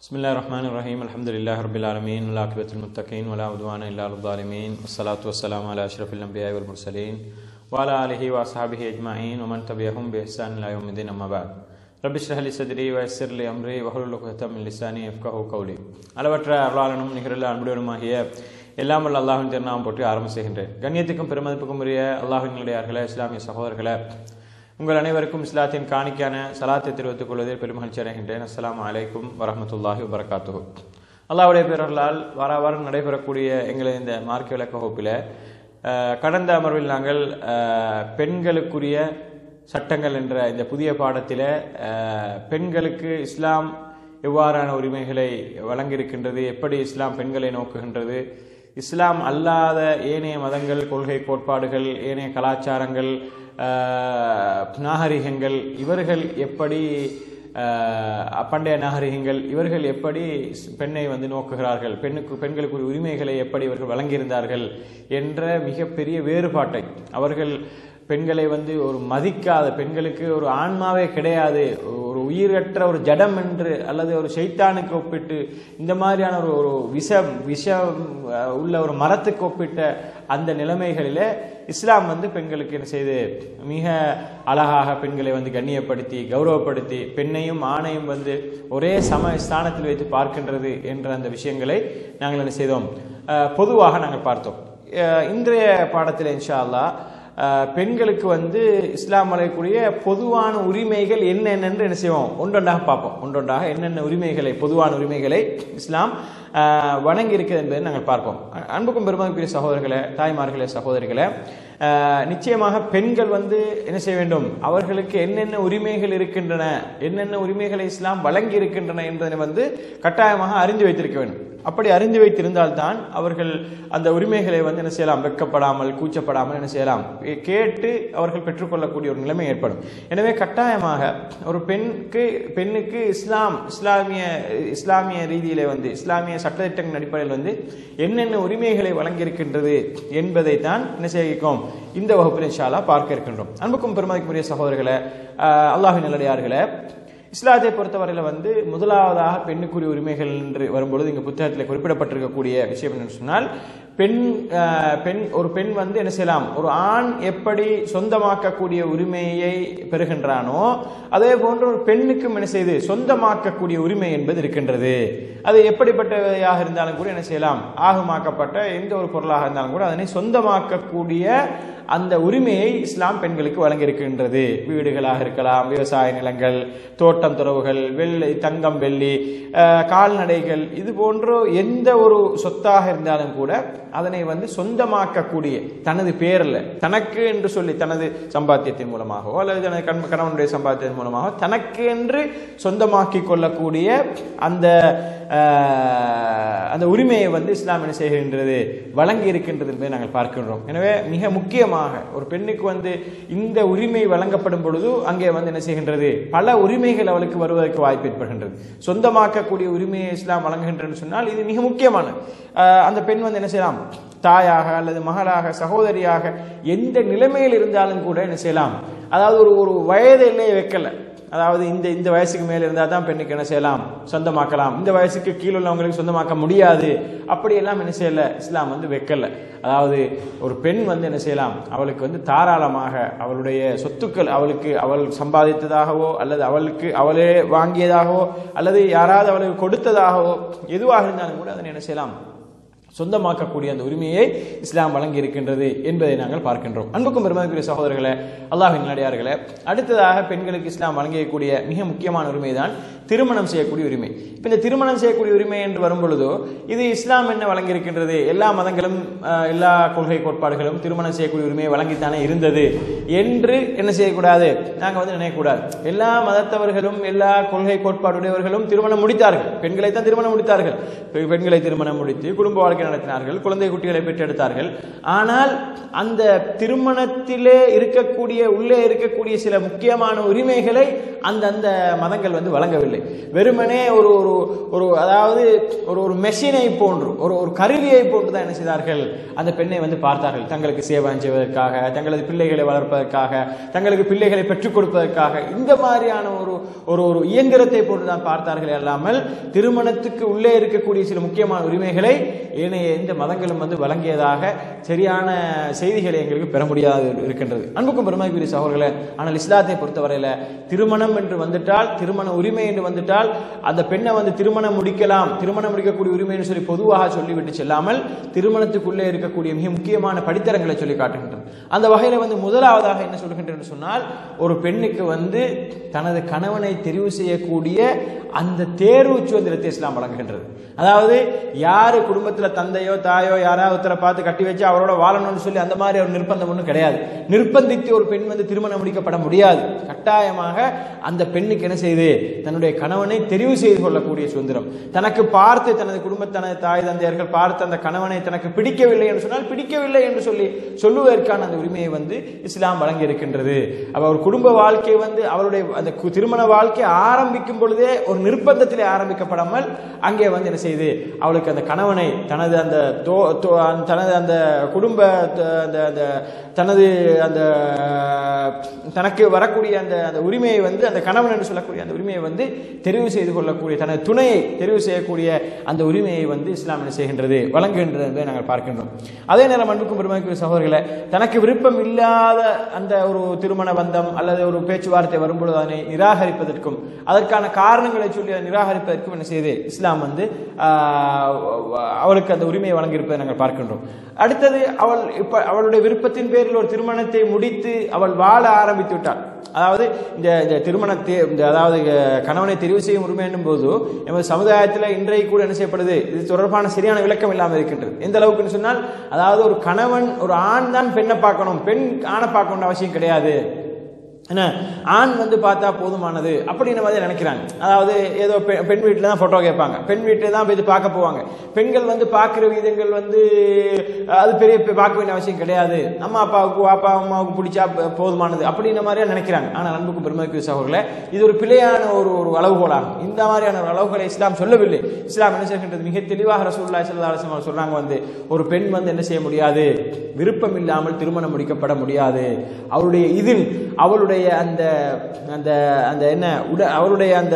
بسم الله الرحمن الرحيم الحمد لله رب العالمين والعاقبة للمتقين ولا عدوان إلا على الظالمين والصلاة والسلام على أشرف الأنبياء والمرسلين وعلى آله وأصحابه أجمعين ومن تبعهم بإحسان إلى يوم الدين أما بعد رب اشرح لي صدري ويسر لي أمري واحلل عقدة من لساني يفقهوا قولي அளவற்ற அருளாளனும் நிகரில் அன்புடனுமாகிய எல்லாம் வல்ல அல்லாஹின் திருநாமம் போற்றி ஆரம்பம் செய்கின்றேன் கண்ணியத்துக்கும் பெருமதிப்புக்கும் உரிய அல்லாஹின் நிலையார்களே இஸ்லாமிய சகோதரர்களே உங்கள் அனைவருக்கும் இஸ்லாத்தின் காணிக்கான சலாத்தை தெரிவித்துக் கொள்வதில் பெருமகிழ்ச்சி அடைகின்றேன் அஸ்ஸலாமு அலைக்கும் வரஹமத்துல்லாஹி வபரகாத்துஹு அல்லாஹ்வுடைய பேரர்களால் வார வாரம் நடைபெறக்கூடிய எங்களது இந்த மார்க்க விளக்க வகுப்பில் அஹ், கடந்த அமர்வில் நாங்கள் அஹ், பெண்களுக்குரிய சட்டங்கள் என்ற இந்த புதிய பாடத்தில் அஹ், பெண்களுக்கு இஸ்லாம் எவ்வாறான உரிமைகளை வழங்கியிருக்கின்றது எப்படி இஸ்லாம் பெண்களை நோக்குகின்றது இஸ்லாம் அல்லாத ஏனைய மதங்கள் கொள்கை கோட்பாடுகள் ஏனைய கலாச்சாரங்கள் ஆஹ், நாகரிகங்கள் இவர்கள் எப்படி ஆஹ், பண்டைய நாகரிகங்கள் இவர்கள் எப்படி பெண்ணை வந்து நோக்குகிறார்கள் பெண்ணுக்கு பெண்களுக்கு ஒரு உரிமைகளை எப்படி இவர்கள் வழங்கியிருந்தார்கள் என்ற மிகப்பெரிய வேறுபாட்டை அவர்கள் பெண்களை வந்து ஒரு மதிக்காத பெண்களுக்கு ஒரு ஆன்மாவே கிடையாது ஒரு உயிரற்ற ஒரு ஜடம் என்று அல்லது ஒரு சைத்தானுக்கு ஒப்பிட்டு இந்த மாதிரியான ஒரு ஒரு விஷம் விஷம் அஹ், உள்ள ஒரு மரத்துக்கு ஒப்பிட்ட அந்த நிலைமைகளிலே இஸ்லாம் வந்து பெண்களுக்கு என்ன செய்து மிக அழகாக பெண்களை வந்து கண்ணியப்படுத்தி கௌரவப்படுத்தி பெண்ணையும் ஆணையும் வந்து ஒரே சம ஸ்தானத்தில் வைத்து பார்க்கின்றது என்ற அந்த விஷயங்களை நாங்கள் என்ன செய்தோம் அஹ், பொதுவாக நாங்கள் பார்த்தோம் அஹ், இன்றைய பாடத்தில் இன்ஷா அல்லாஹ் அஹ் பெண்களுக்கு வந்து இஸ்லாம் வழங்கக்கூடிய பொதுவான உரிமைகள் என்னென்ன என்ன செய்வோம் ஒன்றொன்றாக பார்ப்போம் ஒன்றொன்றாக என்னென்ன உரிமைகளை பொதுவான உரிமைகளை இஸ்லாம் அஹ், வழங்கி இருக்குது என்பதை நாங்கள் பார்ப்போம் அ- அன்புக்கும் பெருமதிக்குரிய சகோதரர்களே தாய்மார்களே சகோதரிகளே அஹ், நிச்சயமாக பெண்கள் வந்து என்ன செய்ய வேண்டும் அவர்களுக்கு என்னென்ன உரிமைகள் இருக்கின்றன என்னென்ன உரிமைகளை இஸ்லாம் வழங்கி இருக்கின்றன என்பதை வந்து கட்டாயமாக அறிந்து வைத்திருக்க வேண்டும் அப்படி அறிந்து வைத்திருந்தால்தான் அவர்கள் அந்த உரிமைகளை வந்து என்ன செய்யலாம் வெட்கப்படாமல் கூச்சப்படாமல் என்ன செய்யலாம் கே- கேட்டு அவர்கள் பெற்றுக்கொள்ளக்கூடிய ஒரு நிலைமை ஏற்படும் எனவே கட்டாயமாக ஒரு பெண்ணுக்கு பெண்ணுக்கு இஸ்லாம் இஸ்லாமிய இஸ்லாமிய ரீதியிலே வந்து இஸ்லாமிய சட்டத்திட்டங்களின் அடிப்படையில் வந்து என்னென்ன உரிமைகளை வழங்கியிருக்கின்றது என்பதை தான் என்ன செய்கிறோம் இந்த வகுப்பில் இன்ஷால்லா பார்க்க இருக்கின்றோம் அன்புக்கும் பெருமதிக்குரிய சகோதரர்களே ஆஹ் அல்லாஹின் நல்லடியார்களே இஸ்லாத்தை பொறுத்தவரையில் வந்து முதலாவதாக பெண்ணுக்குரிய உரிமைகள் என்று வரும்பொழுது இங்கே புத்தகத்தில் குறிப்பிடப்பட்டிருக்கக்கூடிய விஷயம் என்னன்னு சொன்னால் பெண் அஹ், பெண் ஒரு பெண் வந்து என்ன செய்யலாம் ஒரு ஆண் எப்படி சொந்தமாக்கக்கூடிய உரிமையை பெறுகின்றானோ அதே போன்று ஒரு பெண்ணுக்கும் என்ன செய்து சொந்தமாக்கக்கூடிய உரிமை என்பது இருக்கின்றது அது எப்படிப்பட்டவையாக இருந்தாலும் கூட என்ன செய்யலாம் ஆகமாக்கப்பட்ட எந்த ஒரு பொருளாக இருந்தாலும் கூட அதனை சொந்தமாக்கக்கூடிய அந்த உரிமையை இஸ்லாம் பெண்களுக்கு வழங்கியிருக்கின்றது வீடுகளாக இருக்கலாம் விவசாய நிலங்கள் தோட்டம் துறவுகள் வெள்ளி தங்கம் வெள்ளி அஹ், கால்நடைகள் இது போன்ற எந்த ஒரு சொத்தாக இருந்தாலும் கூட அதனை வந்து சொந்தமாக்கக்கூடிய தனது பேரில் தனக்கு என்று சொல்லி தனது சம்பாத்தியத்தின் மூலமாகவோ அல்லது தனது கண் கணவனுடைய சம்பாத்தியத்தின் மூலமாக தனக்கு என்று சொந்தமாக்கி கொள்ளக்கூடிய அந்த அஹ், அந்த உரிமையை வந்து இஸ்லாம் என்ன செய்கின்றது வழங்கி இருக்கின்றது என்பதை நாங்கள் பார்க்கின்றோம் எனவே மிக முக்கியமாக ஒரு பெண்ணுக்கு வந்து இந்த உரிமை வழங்கப்படும் பொழுது அங்கே வந்து என்ன செய்கின்றது பல உரிமைகள் அவளுக்கு வருவதற்கு வாய்ப்பு ஏற்படுகின்றது சொந்தமாக்கக்கூடிய உரிமையை இஸ்லாம் வழங்குகின்றன்னு சொன்னால் இது மிக முக்கியமானது அஹ், அந்த பெண் வந்து என்ன செய்யலாம் தாயாக அல்லது மகளாக சகோதரியாக எந்த நிலைமையில் இருந்தாலும் கூட என்ன செய்யலாம் அதாவது ஒரு ஒரு வயது எல்லையை வைக்கல அதாவது இந்த இந்த வயசுக்கு மேலே இருந்தால் தான் பெண்ணுக்கு என்ன செய்யலாம் சொந்தமாக்கலாம் இந்த வயசுக்கு கீழே உள்ளவங்களுக்கு சொந்தமாக்க முடியாது அப்படியெல்லாம் என்ன செய்யல இஸ்லாம் வந்து வைக்கல அதாவது ஒரு பெண் வந்து என்ன செய்யலாம் அவளுக்கு வந்து தாராளமாக அவளுடைய சொத்துக்கள் அவளுக்கு அவள் சம்பாதித்ததாகவோ அல்லது அவளுக்கு அவளே வாங்கியதாகவோ அல்லது யாராவது அவளுக்கு கொடுத்ததாகவோ எதுவாக இருந்தாலும் கூட அதனை என்ன செய்யலாம் சொந்தமாக்கக்கூடிய அந்த உரிமையை இஸ்லாம் வழங்கி இருக்கின்றது என்பதை நாங்கள் பார்க்கின்றோம் அன்புக்கும் பெருமதிக்குரிய சகோதரர்களே அல்லாஹின் நடிகார்களே அடுத்ததாக பெண்களுக்கு இஸ்லாம் வழங்கக்கூடிய மிக முக்கியமான உரிமை தான் திருமணம் செய்யக்கூடிய உரிமை இப்போ இந்த திருமணம் செய்யக்கூடிய உரிமை என்று வரும் பொழுதோ இது இஸ்லாம் என்ன வழங்கி இருக்கின்றது எல்லா மதங்களும் அஹ், எல்லா கொள்கை கோட்பாடுகளும் திருமணம் செய்யக்கூடிய உரிமையை வழங்கித்தானே இருந்தது என்று என்ன செய்யக்கூடாது நாங்கள் வந்து நினைக்கக்கூடாது எல்லா மதத்தவர்களும் எல்லா கொள்கை கோட்பாடுடையவர்களும் திருமணம் முடித்தார்கள் பெண்களை தான் திருமணம் முடித்தார்கள் பெ- பெண்களை திருமணம் முடித்து குடும்ப வாழ்க்கை நடத்தினார்கள் குழந்தை குட்டிகளை பெற்றெடுத்தார்கள் ஆனால் அந்த திருமணத்திலே இருக்கக்கூடிய உள்ளே இருக்கக்கூடிய சில முக்கியமான உரிமைகளை அந்த அந்த மதங்கள் வந்து வழங்கவில்லை சொல்லவில்லை வெறுமனே ஒரு ஒரு ஒரு அதாவது ஒரு ஒரு மெஷினை போன்று ஒரு ஒரு கருவியை போன்று தான் என்ன செய்தார்கள் அந்த பெண்ணை வந்து பார்த்தார்கள் தங்களுக்கு சேவை செய்வதற்காக தங்களது பிள்ளைகளை வளர்ப்பதற்காக தங்களுக்கு பிள்ளைகளை பெற்றுக் கொடுப்பதற்காக இந்த மாதிரியான ஒரு ஒரு ஒரு இயந்திரத்தை போன்று தான் பார்த்தார்கள் அல்லாமல் திருமணத்துக்கு உள்ளே இருக்கக்கூடிய சில முக்கியமான உரிமைகளை ஏனைய எந்த மதங்களும் வந்து வழங்கியதாக சரியான செய்திகளை எங்களுக்கு பெற முடியாது இருக்கின்றது அன்புக்கும் பெருமைக்குரிய சகோதரர்களே ஆனால் இஸ்லாத்தை பொறுத்தவரையில திருமணம் என்று வந்துட்டால் திருமண உரிமை என்று வந்துட்டால் அந்த பெண்ணை வந்து திருமணம் முடிக்கலாம் திருமணம் முடிக்கக்கூடிய உரிமைன்னு சொல்லி பொதுவாக சொல்லிவிட்டு செல்லாமல் திருமணத்துக்குள்ளே இருக்கக்கூடிய மிக முக்கியமான படித்தரங்களை சொல்லி காட்டுகின்றது அந்த வகையில வந்து முதலாவதாக என்ன சொல்கின்றேன் சொன்னால் ஒரு பெண்ணுக்கு வந்து தனது கணவனை தெரிவு செய்யக்கூடிய அந்த தேர்வு சுதந்திரத்தை இஸ்லாம் வழங்குகின்றது அதாவது யாரு குடும்பத்துல தந்தையோ தாயோ யாராவது ஒருத்தரை பார்த்து கட்டி வச்சு அவரோட வாழணும்னு சொல்லி அந்த மாதிரி ஒரு நிர்பந்தம் ஒன்றும் கிடையாது நிர்பந்தித்து ஒரு பெண் வந்து திருமணம் முடிக்கப்பட முடியாது கட்டாயமாக அந்த பெண்ணுக்கு என்ன செய்து தன்னுடைய கணவனை தெரிவு செய்து கொள்ளக்கூடிய சுதந்திரம் தனக்கு பார்த்து தனது குடும்ப தனது தாய் தந்தையர்கள் பார்த்து அந்த கணவனை தனக்கு பிடிக்கவில்லை என்று சொன்னால் பிடிக்கவில்லை என்று சொல்லி சொல்லுவதற்கான அந்த உரிமையை வந்து இஸ்லாம் வழங்கி இருக்கின்றது அப்ப ஒரு குடும்ப வாழ்க்கை வந்து அவருடைய அந்த கு- திருமண வாழ்க்கை ஆரம்பிக்கும் பொழுதே ஒரு நிர்பந்தத்திலே ஆரம்பிக்கப்படாமல் அங்கே வந்து என்ன செய்து அவளுக்கு அந்த கணவனை தனது அந்த தோ- தோ- அந்த- தனது அந்த குடும்ப த- அந்த அந்த தனது அந்த தனக்கு வரக்கூடிய அந்த அந்த உரிமையை வந்து அந்த கணவன் என்று சொல்லக்கூடிய அந்த உரிமையை வந்து தெரிவு செய்து கொள்ளக்கூடிய தனது துணையை தெரிவு செய்யக்கூடிய அந்த உரிமையை வந்து இஸ்லாம் என்ன செய்கின்றது வழங்குகின்றது என்பதை நாங்கள் பார்க்கின்றோம் அதே நேரம் அன்புக்கும் பெருமைக்குரிய சகோதரர்களை தனக்கு விருப்பம் இல்லாத அந்த ஒரு திருமண பந்தம் அல்லது ஒரு பேச்சுவார்த்தை வரும்பொழுது அதனை நிராகரிப்பதற்கும் அதற்கான காரணங்களை சொல்லி அதை நிராகரிப்பதற்கும் என்ன செய்யுது இஸ்லாம் வந்து ஆஹ், அவளுக்கு அந்த உரிமையை வழங்கியிருப்பதை நாங்கள் பார்க்கின்றோம் அடுத்தது அவள் இப்ப அவளுடைய விருப்பத்தின் பேரில் ஒரு திருமணத்தை முடித்து அவள் வாழ ஆரம்பித்து விட்டாள் அதாவது இந்த இந்த திருமணத்தை இந்த அதாவது அஹ், கணவனை தெரிவு செய்யும் உரிமை என்னும் போது எமது சமுதாயத்தில் இன்றைக்கு கூட என்ன செய்யப்படுது இது தொடர்பான சரியான விளக்கம் இல்லாமல் இருக்கின்றது எந்த அளவுக்குன்னு சொன்னால் அதாவது ஒரு கணவன் ஒரு ஆண் தான் பெண்ணை பார்க்கணும் பெண் ஆணை பார்க்கணும்னு அவசியம் கிடையாது என்ன ஆண் வந்து பார்த்தா போதுமானது அப்படின்ற மாதிரி நினைக்கிறாங்க அதாவது ஏதோ பெ- பெண் வீட்டில் தான் ஃபோட்டோ கேட்பாங்க பெண் வீட்டில் தான் போய் இது பார்க்க போவாங்க பெண்கள் வந்து பார்க்குற விதங்கள் வந்து அஹ், அது பெரிய பெ- பார்க்க வேண்டிய அவசியம் கிடையாது அம்மா அப்பாவுக்கு அப்பா அம்மாவுக்கு பிடிச்சா ப- போதுமானது அப்படின்ற மாதிரியா நினைக்கிறாங்க ஆனால் அன்புக்கும் பெருமைக்கு சகோதரர்களே இது ஒரு பிழையான ஒரு ஒரு அளவுகோலாகும் இந்த மாதிரியான ஒரு அளவுகோலை இஸ்லாம் சொல்லவில்லை இஸ்லாம் என்ன செய்கின்றது மிக தெளிவாக ரசூலுல்லாஹி ஸல்லல்லாஹு அலைஹி வஸல்லம் சொல்றாங்க வந்து ஒரு பெண் வந்து என்ன செய்ய முடியாது விருப்பம் இல்லாமல் திருமணம் முடிக்கப்பட முடியாது அவருடைய இதில் அவளுடைய அந்த அந்த அந்த என்ன உட அவளுடைய அந்த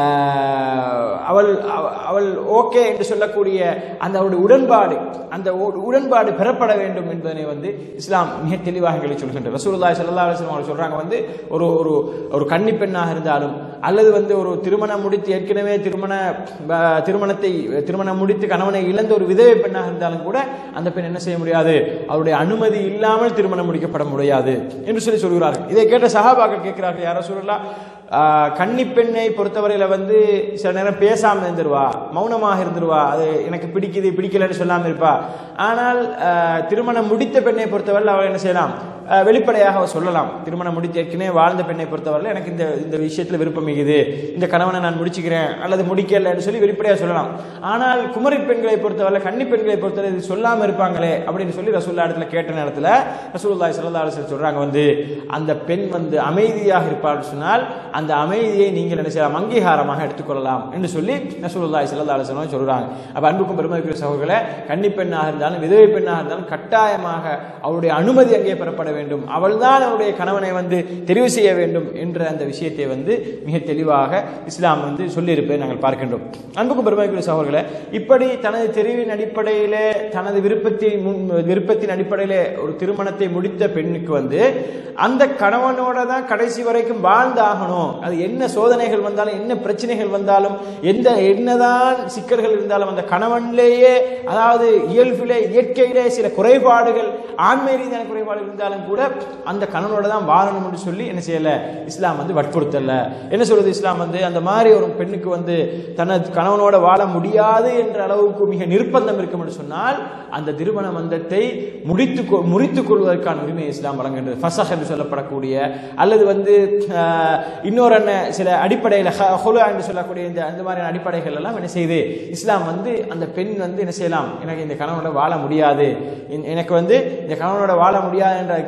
ஆஹ், அவள் அவ- அவள் ஓகே என்று சொல்லக்கூடிய அந்த அவருடைய உடன்பாடு அந்த ஒ- உடன்பாடு பெறப்பட வேண்டும் என்பதனை வந்து இஸ்லாம் மிக தெளிவாக எங்களுக்கு சொல்கின்றது ரசூலுல்லாஹி ஸல்லல்லாஹு அலைஹி வஸல்லம் அவர்கள் சொல்றாங்க வந்து ஒரு ஒரு ஒரு கன்னி பெண்ணாக இருந்தாலும் அல்லது வந்து ஒரு திருமணம் முடித்து ஏற்கனவே திருமண ஆஹ், திருமணத்தை திருமணம் முடித்து கணவனை இழந்த ஒரு விதவை பெண்ணாக இருந்தாலும் கூட அந்த பெண் என்ன செய்ய முடியாது அவருடைய அனுமதி இல்லாமல் திருமணம் முடிக்கப்பட முடியாது என்று சொல்லி சொல்கிறார்கள் இதை கேட்ட சஹாபாக்கள் கேட்கிறார்கள் யாரோ சொல்லலாம் கன்னி பெண்ணை பொறுத்தவரையில வந்து சில நேரம் பேசாம இருந்துருவா மௌனமாக இருந்துருவா அது எனக்கு பிடிக்குது பிடிக்கலன்னு சொல்லாம இருப்பா ஆனால் ஆஹ், திருமணம் முடித்த பெண்ணை பொறுத்தவரை அவள் என்ன செய்யலாம் ஆஹ், வெளிப்படையாக அவள் சொல்லலாம் திருமணம் முடித்து ஏற்கனவே வாழ்ந்த பெண்ணை பொறுத்தவரையில் எனக்கு இந்த இந்த விஷயத்தில் விருப்பம் மிகுது இந்த கணவனை நான் முடிச்சுக்கிறேன் அல்லது முடிக்கலைன்னு சொல்லி வெளிப்படையாக சொல்லலாம் ஆனால் குமரி பெண்களை பொறுத்தவரை கன்னி பெண்களை பொறுத்தவரை இது சொல்லாமல் இருப்பாங்களே அப்படின்னு சொல்லி ரசூல்லா இடத்துல கேட்ட நேரத்தில் ரசூலுல்லாஹி ஸல்லல்லாஹு அலைஹி வஸல்லம் சொல்றாங்க வந்து அந்த பெண் வந்து அமைதியாக இருப்பாள் சொன்னால் அந்த அமைதியை நீங்கள் என்ன செய்யலாம் அங்கீகாரமாக எடுத்துக்கொள்ளலாம் என்று சொல்லி ரசூலுல்லாஹி ஸல்லல்லாஹு அலைஹி வஸல்லம் சொல்றாங்க அப்ப அன்புக்கும் பெருமைக்குரிய சகோதரர்களே கன்னி பெண்ணாக இருந்தாலும் விதவை பெண்ணாக இருந்தாலும் கட்டாயமாக அவருடைய அனுமதி அங்கே பெறப்பட வேண்டும் அவள்தான் அவருடைய கணவனை வந்து தெரிவு செய்ய வேண்டும் என்ற அந்த விஷயத்தை வந்து மிக தெளிவாக இஸ்லாம் வந்து சொல்லியிருப்பதை நாங்கள் பார்க்கின்றோம் அன்புக்கும் பெருமைக்குரிய சகோதரர்களே இப்படி தனது தெரிவின் அடிப்படையிலே தனது விருப்பத்தை முன் விருப்பத்தின் அடிப்படையிலே ஒரு திருமணத்தை முடித்த பெண்ணுக்கு வந்து அந்த கணவனோட தான் கடைசி வரைக்கும் வாழ்ந்தாகணும் அது என்ன சோதனைகள் வந்தாலும் என்ன பிரச்சனைகள் வந்தாலும் எந்த என்னதான் சிக்கல்கள் இருந்தாலும் அந்த கணவனிலேயே அதாவது இயல்பிலே இயற்கையிலே சில குறைபாடுகள் ஆண்மை ரீதியான குறைபாடுகள் இருந்தாலும் கூட அந்த கணவனோட தான் வாழணும் என்று சொல்லி என்ன செய்யல இஸ்லாம் வந்து வற்புறுத்தல என்ன சொல்றது இஸ்லாம் வந்து அந்த மாதிரி ஒரு பெண்ணுக்கு வந்து தனது கணவனோட வாழ முடியாது என்ற அளவுக்கு மிக நிர்பந்தம் இருக்கும் என்று சொன்னால் அந்த திருமண பந்தத்தை முடித்து கொ- முறித்துக் கொள்வதற்கான உரிமையை இஸ்லாம் வழங்குகின்றது ஃபசஹ் என்று சொல்லப்படக்கூடிய அல்லது வந்து ஆஹ், இன்னொரு என்ன சில அடிப்படையில் ஹொலா என்று சொல்லக்கூடிய இந்த அந்த மாதிரியான அடிப்படைகள் எல்லாம் என்ன செய்யுது இஸ்லாம் வந்து அந்த பெண் வந்து என்ன செய்யலாம் எனக்கு இந்த கணவனோட வாழ முடியாது என்- எனக்கு வந்து இந்த கணவனோட வாழ முடியாது என்ற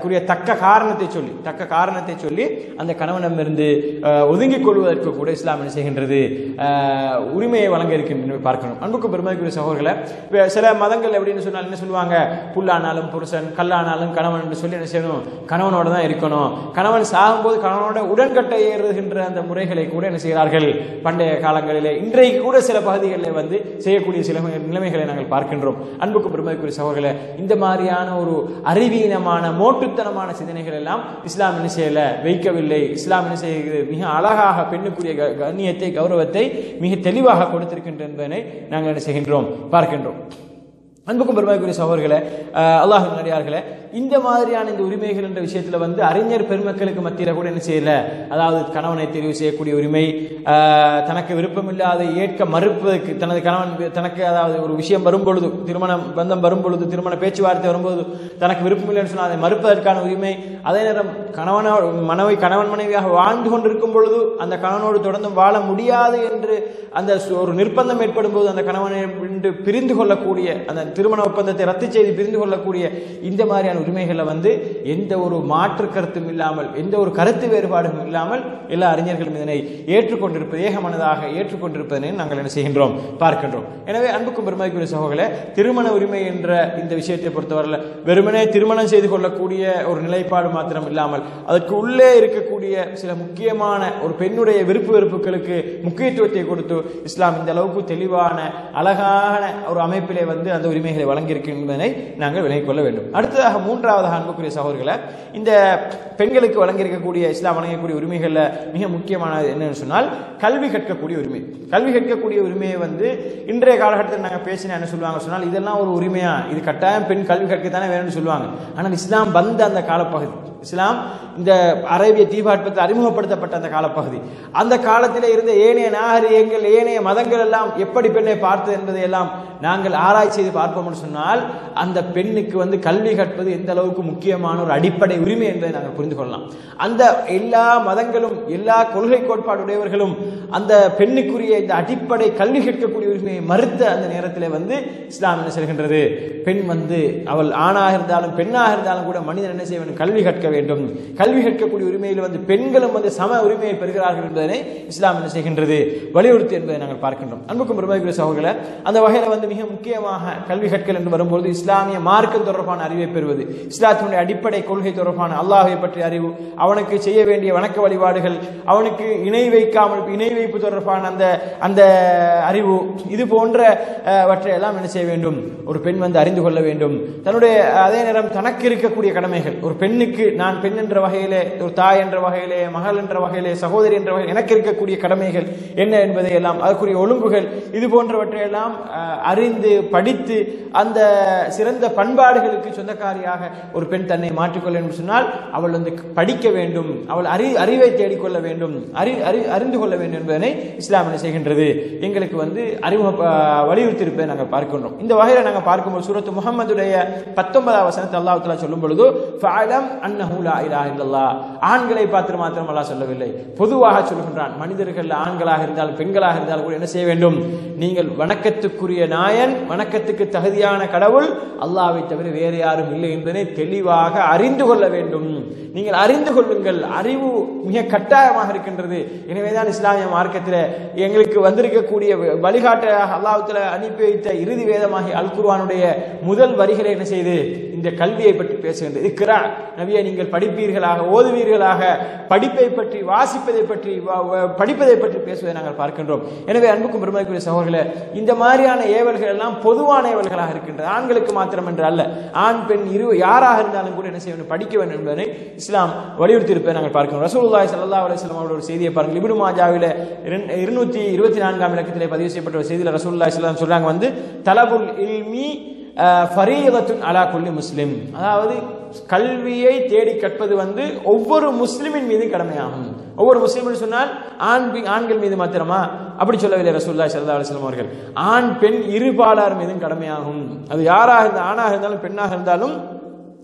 குறிய தக்க காரணத்தை சொல்லி தக்க காரணத்தை சொல்லி அந்த கணவனிடமிருந்து அஹ், ஒதுங்கிக் கொள்வதற்கு கூட இஸ்லாம் என்ன செய்கின்றது அஹ், உரிமையை வழங்க இருக்கின்ற பார்க்கணும் அன்புக்கு பெருமதிக்குரிய சகோதரர்களை இப்ப சில மதங்கள் எப்படின்னு சொன்னால் என்ன சொல்லுவாங்க புல்லானாலும் புருஷன் கல்லானாலும் கணவன் என்று சொல்லி என்ன செய்யணும் கணவனோட தான் இருக்கணும் கணவன் சாகும்போது கணவனோட உடன்கட்டை ஏறுகின்ற அந்த முறைகளை கூட என்ன செய்கிறார்கள் பண்டைய காலங்களிலே இன்றைக்கு கூட சில பகுதிகளில் வந்து செய்யக்கூடிய சில நிலைமைகளை நாங்கள் பார்க்கின்றோம் அன்புக்கு பெருமதிக்குரிய சகோதரர்களே இந்த மாதிரியான ஒரு அறிவீனமான மோட்டுத்தனமான சிந்தனைகள் எல்லாம் இஸ்லாம் என்ன செய்யல வைக்கவில்லை இஸ்லாம் என்ன செய்கிறது மிக அழகாக பெண்ணுக்குரிய க- கண்ணியத்தை கௌரவத்தை மிக தெளிவாக கொடுத்திருக்கின்ற என்பதனை நாங்கள் என்ன செய்கின்றோம் பார்க்கின்றோம் அன்புக்கும் பெருமைக்குரிய சகோதரர்களே அஹ், அல்லாஹ் நடிகார்களே இந்த மாதிரியான இந்த உரிமைகள் என்ற விஷயத்துல வந்து அறிஞர் பெருமக்களுக்கு மத்தியில கூட என்ன செய்யல அதாவது கணவனை தெரிவு செய்யக்கூடிய உரிமை அஹ், தனக்கு விருப்பமில்லாத ஏற்க மறுப்பதற்கு தனது கணவன் வி- தனக்கு அதாவது ஒரு விஷயம் வரும் பொழுது திருமணம் பந்தம் வரும் பொழுது திருமண பேச்சுவார்த்தை வரும்போது தனக்கு விருப்பமில்லைன்னு சொன்னால் அதை மறுப்பதற்கான உரிமை அதே நேரம் கணவனோ மனைவி கணவன் மனைவியாக வாழ்ந்து கொண்டிருக்கும் பொழுது அந்த கணவனோடு தொடர்ந்து வாழ முடியாது என்று அந்த சு- ஒரு நிர்பந்தம் ஏற்படும் போது அந்த கணவனை விட்டு பிரிந்து கொள்ளக்கூடிய அந்த திருமண ஒப்பந்தத்தை ரத்து செய்து பிரிந்து கொள்ளக்கூடிய இந்த மாதிரியான உரிமைகளை வந்து எந்த ஒரு மாற்று கருத்தும் இல்லாமல் எந்த ஒரு கருத்து வேறுபாடும் இல்லாமல் எல்லா அறிஞர்களும் இதனை ஏற்றுக்கொண்டிருப்பது ஏகமனதாக ஏற்றுக்கொண்டிருப்பதனை நாங்கள் என்ன செய்கின்றோம் பார்க்கின்றோம் எனவே அன்புக்கும் பெருமதிக்குரிய சகோதரர்களே திருமண உரிமை என்ற இந்த விஷயத்தை பொறுத்தவரையில் வெறுமனே திருமணம் செய்து கொள்ளக்கூடிய ஒரு நிலைப்பாடு மாத்திரம் இல்லாமல் அதற்கு உள்ளே இருக்கக்கூடிய சில முக்கியமான ஒரு பெண்ணுடைய விருப்பு வெறுப்புகளுக்கு முக்கியத்துவத்தை கொடுத்து இஸ்லாம் இந்த அளவுக்கு தெளிவான அழகான ஒரு அமைப்பிலே வந்து அந்த உரிமைகளை வழங்கியிருக்கு என்பதனை நாங்கள் விலகிக் கொள்ள வேண்டும் அடுத்ததாக மூன்றாவதாக அன்புக்குரிய சகோதரர்களை இந்த பெண்களுக்கு வழங்கியிருக்கக்கூடிய இஸ்லாம் வழங்கக்கூடிய உரிமைகளில் மிக முக்கியமானது என்னன்னு சொன்னால் கல்வி கற்கக்கூடிய உரிமை கல்வி கற்கக்கூடிய உரிமையை வந்து இன்றைய காலகட்டத்தில் நாங்கள் பேசினா என்ன சொல்லுவாங்க சொன்னால் இதெல்லாம் ஒரு உரிமையா இது கட்டாயம் பெண் கல்வி கற்கத்தானே வேணும்னு சொல்லுவாங்க ஆனால் இஸ்லாம் வந்த அந்த காலப்பகுதி இஸ்லாம் இந்த அரேபிய தீபாட்பத்தில் அறிமுகப்படுத்தப்பட்ட அந்த காலப்பகுதி அந்த காலத்தில் இருந்த ஏனைய நாகரிகங்கள் ஏனைய மதங்கள் எல்லாம் எப்படி பெண்ணை பார்த்தது என்பதை எல்லாம் நாங்கள் ஆராய்ச்சி செய்து பார்ப்போம்னு சொன்னால் அந்த பெண்ணுக்கு வந்து கல்வி கற்பது எந்த அளவுக்கு முக்கியமான ஒரு அடிப்படை உரிமை என்பதை நாங்கள் புரிந்து கொள்ளலாம் அந்த எல்லா மதங்களும் எல்லா கொள்கை கோட்பாடுடையவர்களும் அந்த பெண்ணுக்குரிய இந்த அடிப்படை கல்வி கற்கக்கூடிய உரிமையை மறுத்த அந்த நேரத்தில் வந்து இஸ்லாம் என்ன சொல்கின்றது பெண் வந்து அவள் ஆணாக இருந்தாலும் பெண்ணாக இருந்தாலும் கூட மனிதன் என்ன செய்ய வேண்டும் கல்வி கற்க வேண்டும் கல்வி கற்கக்கூடிய உரிமையில் வந்து பெண்களும் வந்து சம உரிமையை பெறுகிறார்கள் என்பதனை இஸ்லாம் என்ன செய்கின்றது வலியுறுத்தி என்பதை நாங்கள் பார்க்கின்றோம் அன்புக்கும் பெருமைக்குரிய சகோதரர்களே அந்த வகையில் வந்து மிக முக்கியமாக கல்வி கற்கள் என்று வரும்போது இஸ்லாமிய மார்க்கம் தொடர்பான அறிவை பெறுவது இஸ்லாத்தினுடைய அடிப்படை கொள்கை தொடர்பான அல்லாஹை பற்றிய அறிவு அவனுக்கு செய்ய வேண்டிய வணக்க வழிபாடுகள் அவனுக்கு இணை வைக்காமல் இணை வைப்பு தொடர்பான அந்த அந்த அறிவு இது போன்ற அஹ், வற்றை எல்லாம் என்ன செய்ய வேண்டும் ஒரு பெண் வந்து அறிந்து கொள்ள வேண்டும் தன்னுடைய அதே நேரம் தனக்கு இருக்கக்கூடிய கடமைகள் ஒரு பெண்ணுக்கு நான் பெண் என்ற வகையிலே ஒரு தாய் என்ற வகையிலே மகள் என்ற வகையிலே சகோதரி என்ற வகையில் எனக்கு இருக்கக்கூடிய கடமைகள் என்ன என்பதை எல்லாம் அதற்குரிய ஒழுங்குகள் இது போன்றவற்றை எல்லாம் அஹ், அறிந்து படித்து அந்த சிறந்த பண்பாடுகளுக்கு சொந்தக்காரியாக ஒரு பெண் தன்னை மாற்றிக்கொள்ள வேண்டும் சொன்னால் அவள் வந்து படிக்க வேண்டும் அவள் அறி அறிவை தேடிக்கொள்ள வேண்டும் அறி அறி அறிந்து கொள்ள வேண்டும் என்பதனை இஸ்லாம் என்ன செய்கின்றது எங்களுக்கு வந்து அறிமுக அஹ், வலியுறுத்தி இருப்பதை நாங்கள் பார்க்கின்றோம் இந்த வகையில் நாங்கள் பார்க்கும்போது சூரத்து முகமதுடைய பத்தொன்பதாம் வசனத்தை அல்லாஹ் தஆலா சொல்லும் பொழுது ஃபஅலம் அன்னஹு லா இலாஹ இல்லல்லாஹ் ஆண்களை பார்த்து மாத்திரம் அல்லாஹ் சொல்லவில்லை பொதுவாக சொல்கின்றான் மனிதர்கள் ஆண்களாக இருந்தாலும் பெண்களாக இருந்தாலும் கூட என்ன செய்ய வேண்டும் நீங்கள் வணக்கத்துக்குரிய நாயன் வணக்கத்துக்கு தகுதியான கடவுள் அல்லாஹ்வை தவிர வேறு யாரும் இல்லை என்பதை தெளிவாக அறிந்து கொள்ள வேண்டும் நீங்கள் அறிந்து கொள்ளுங்கள் அறிவு மிக கட்டாயமாக இருக்கின்றது எனவேதான் இஸ்லாமிய மார்க்கத்தில் எங்களுக்கு வந்திருக்கக்கூடிய வழிகாட்டாக அல்லாஹ்வுத்தஆலா அனுப்பி வைத்த இறுதி வேதமாகிய அல் குர்ஆனுடைய முதல் வரிகளை என்ன செய்து இந்த கல்வியை பற்றி பேசுகின்றது இக்ரா நபியை நீங்கள் படிப்பீர்களாக ஓதுவீர்களாக படிப்பை பற்றி வாசிப்பதை பற்றி வ- வ- படிப்பதை பற்றி பேசுவதை நாங்கள் பார்க்கின்றோம் எனவே அன்புக்கும் பெருமைக்குரிய சகோதரர்களே இந்த மாதிரியான ஏவல்கள் எல்லாம் பொதுவான ஏவல்களாக இருக்கின்றது ஆண்களுக்கு மாத்திரம் என்று அல்ல ஆண் பெண் இரு யாராக இருந்தாலும் கூட என்ன செய்ய வேண்டும் படிக்க வேண்டும் என்பதை இஸ்லாம் வலியுறுத்தி இருப்பதை நாங்கள் பார்க்கிறோம் ரசூலுல்லாஹி ஸல்லல்லாஹு அலைஹி வஸல்லம் அவரோட ஒரு செய்தியை பாருங்கள் இப்னு மாஜாவில இருநூத்தி இருபத்தி நான்காம் இலக்கத்திலே பதிவு செய்யப்பட்ட ஒரு செய்தியில் ரசூலுல்லாஹி ஸல்லல்லாஹு அலைஹி வஸல்லம் சொல்றாங்க வந்து தலபுல் இல்மி ஃபரீதத்துன் அலா குல்லி முஸ்லிம் அதாவது கல்வியை தேடி கற்பது வந்து ஒவ்வொரு முஸ்லிமின் மீது கடமையாகும் ஒவ்வொரு முஸ்லிம்னு சொன்னால் ஆண் பெண் ஆண்கள் மீது மாத்திரமா அப்படி சொல்லவில்லை ரசூலுல்லாஹி ஸல்லல்லாஹு அலைஹி வஸல்லம் அவர்கள் ஆண் பெண் இருபாலார் மீதும் கடமையாகும் அது யாராக இருந்தால் ஆணாக இருந்தாலும் பெண்ணாக இருந்தாலும்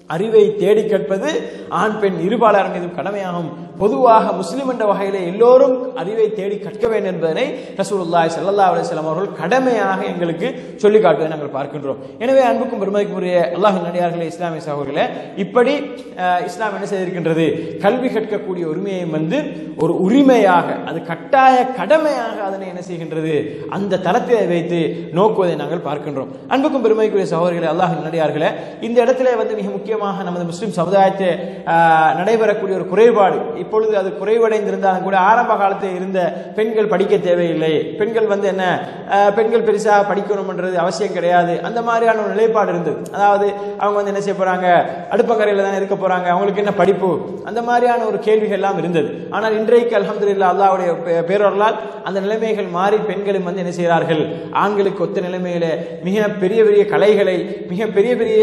அறிவை தேடி கேட்பது ஆண் பெண் இருபாலர் மீதும் கடமையாகும் பொதுவாக முஸ்லிம் என்ற வகையிலே எல்லோரும் அறிவை தேடி கற்க வேண்டும் என்பதனை ரசூலுல்லாஹி ஸல்லல்லாஹு அலைஹி வஸல்லம் அவர்கள் கடமையாக எங்களுக்கு சொல்லி காட்டுவதை நாங்கள் பார்க்கின்றோம் எனவே அன்புக்கும் பெருமதிக்கும் உரிய அல்லாஹ் நடிகார்களே இஸ்லாமிய சகோதரர்களே இப்படி அஹ், இஸ்லாம் என்ன செய்திருக்கின்றது கல்வி கற்கக்கூடிய உரிமையை வந்து ஒரு உரிமையாக அது கட்டாய கடமையாக அதனை என்ன செய்கின்றது அந்த தரத்தை வைத்து நோக்குவதை நாங்கள் பார்க்கின்றோம் அன்புக்கும் பெருமைக்குரிய சகோதரர்களே அல்லாஹ் நடிகார்களே இந்த இடத்துல வந்து மிக முக்கியமாக நமது முஸ்லிம் சமுதாயத்தை ஆஹ், நடைபெறக்கூடிய ஒரு குறைபாடு இப்பொழுது அது குறைவடைந்திருந்தாலும் கூட ஆரம்ப காலத்தில் இருந்த பெண்கள் படிக்க தேவையில்லை பெண்கள் வந்து என்ன ஆஹ், பெண்கள் பெருசாக படிக்கணும்ன்றது அவசியம் கிடையாது அந்த மாதிரியான ஒரு நிலைப்பாடு இருந்தது அதாவது அவங்க வந்து என்ன செய்ய போறாங்க அடுப்பங்கரையில் தானே இருக்க போறாங்க அவங்களுக்கு என்ன படிப்பு அந்த மாதிரியான ஒரு கேள்விகள் எல்லாம் இருந்தது ஆனால் இன்றைக்கு அல்ஹம்துலில்லாஹ் அல்லாஹ்வுடைய பே- பேரொருளால் அந்த நிலைமைகள் மாறி பெண்களும் வந்து என்ன செய்கிறார்கள் ஆண்களுக்கு ஒத்த நிலைமையில மிக பெரிய பெரிய கலைகளை மிக பெரிய பெரிய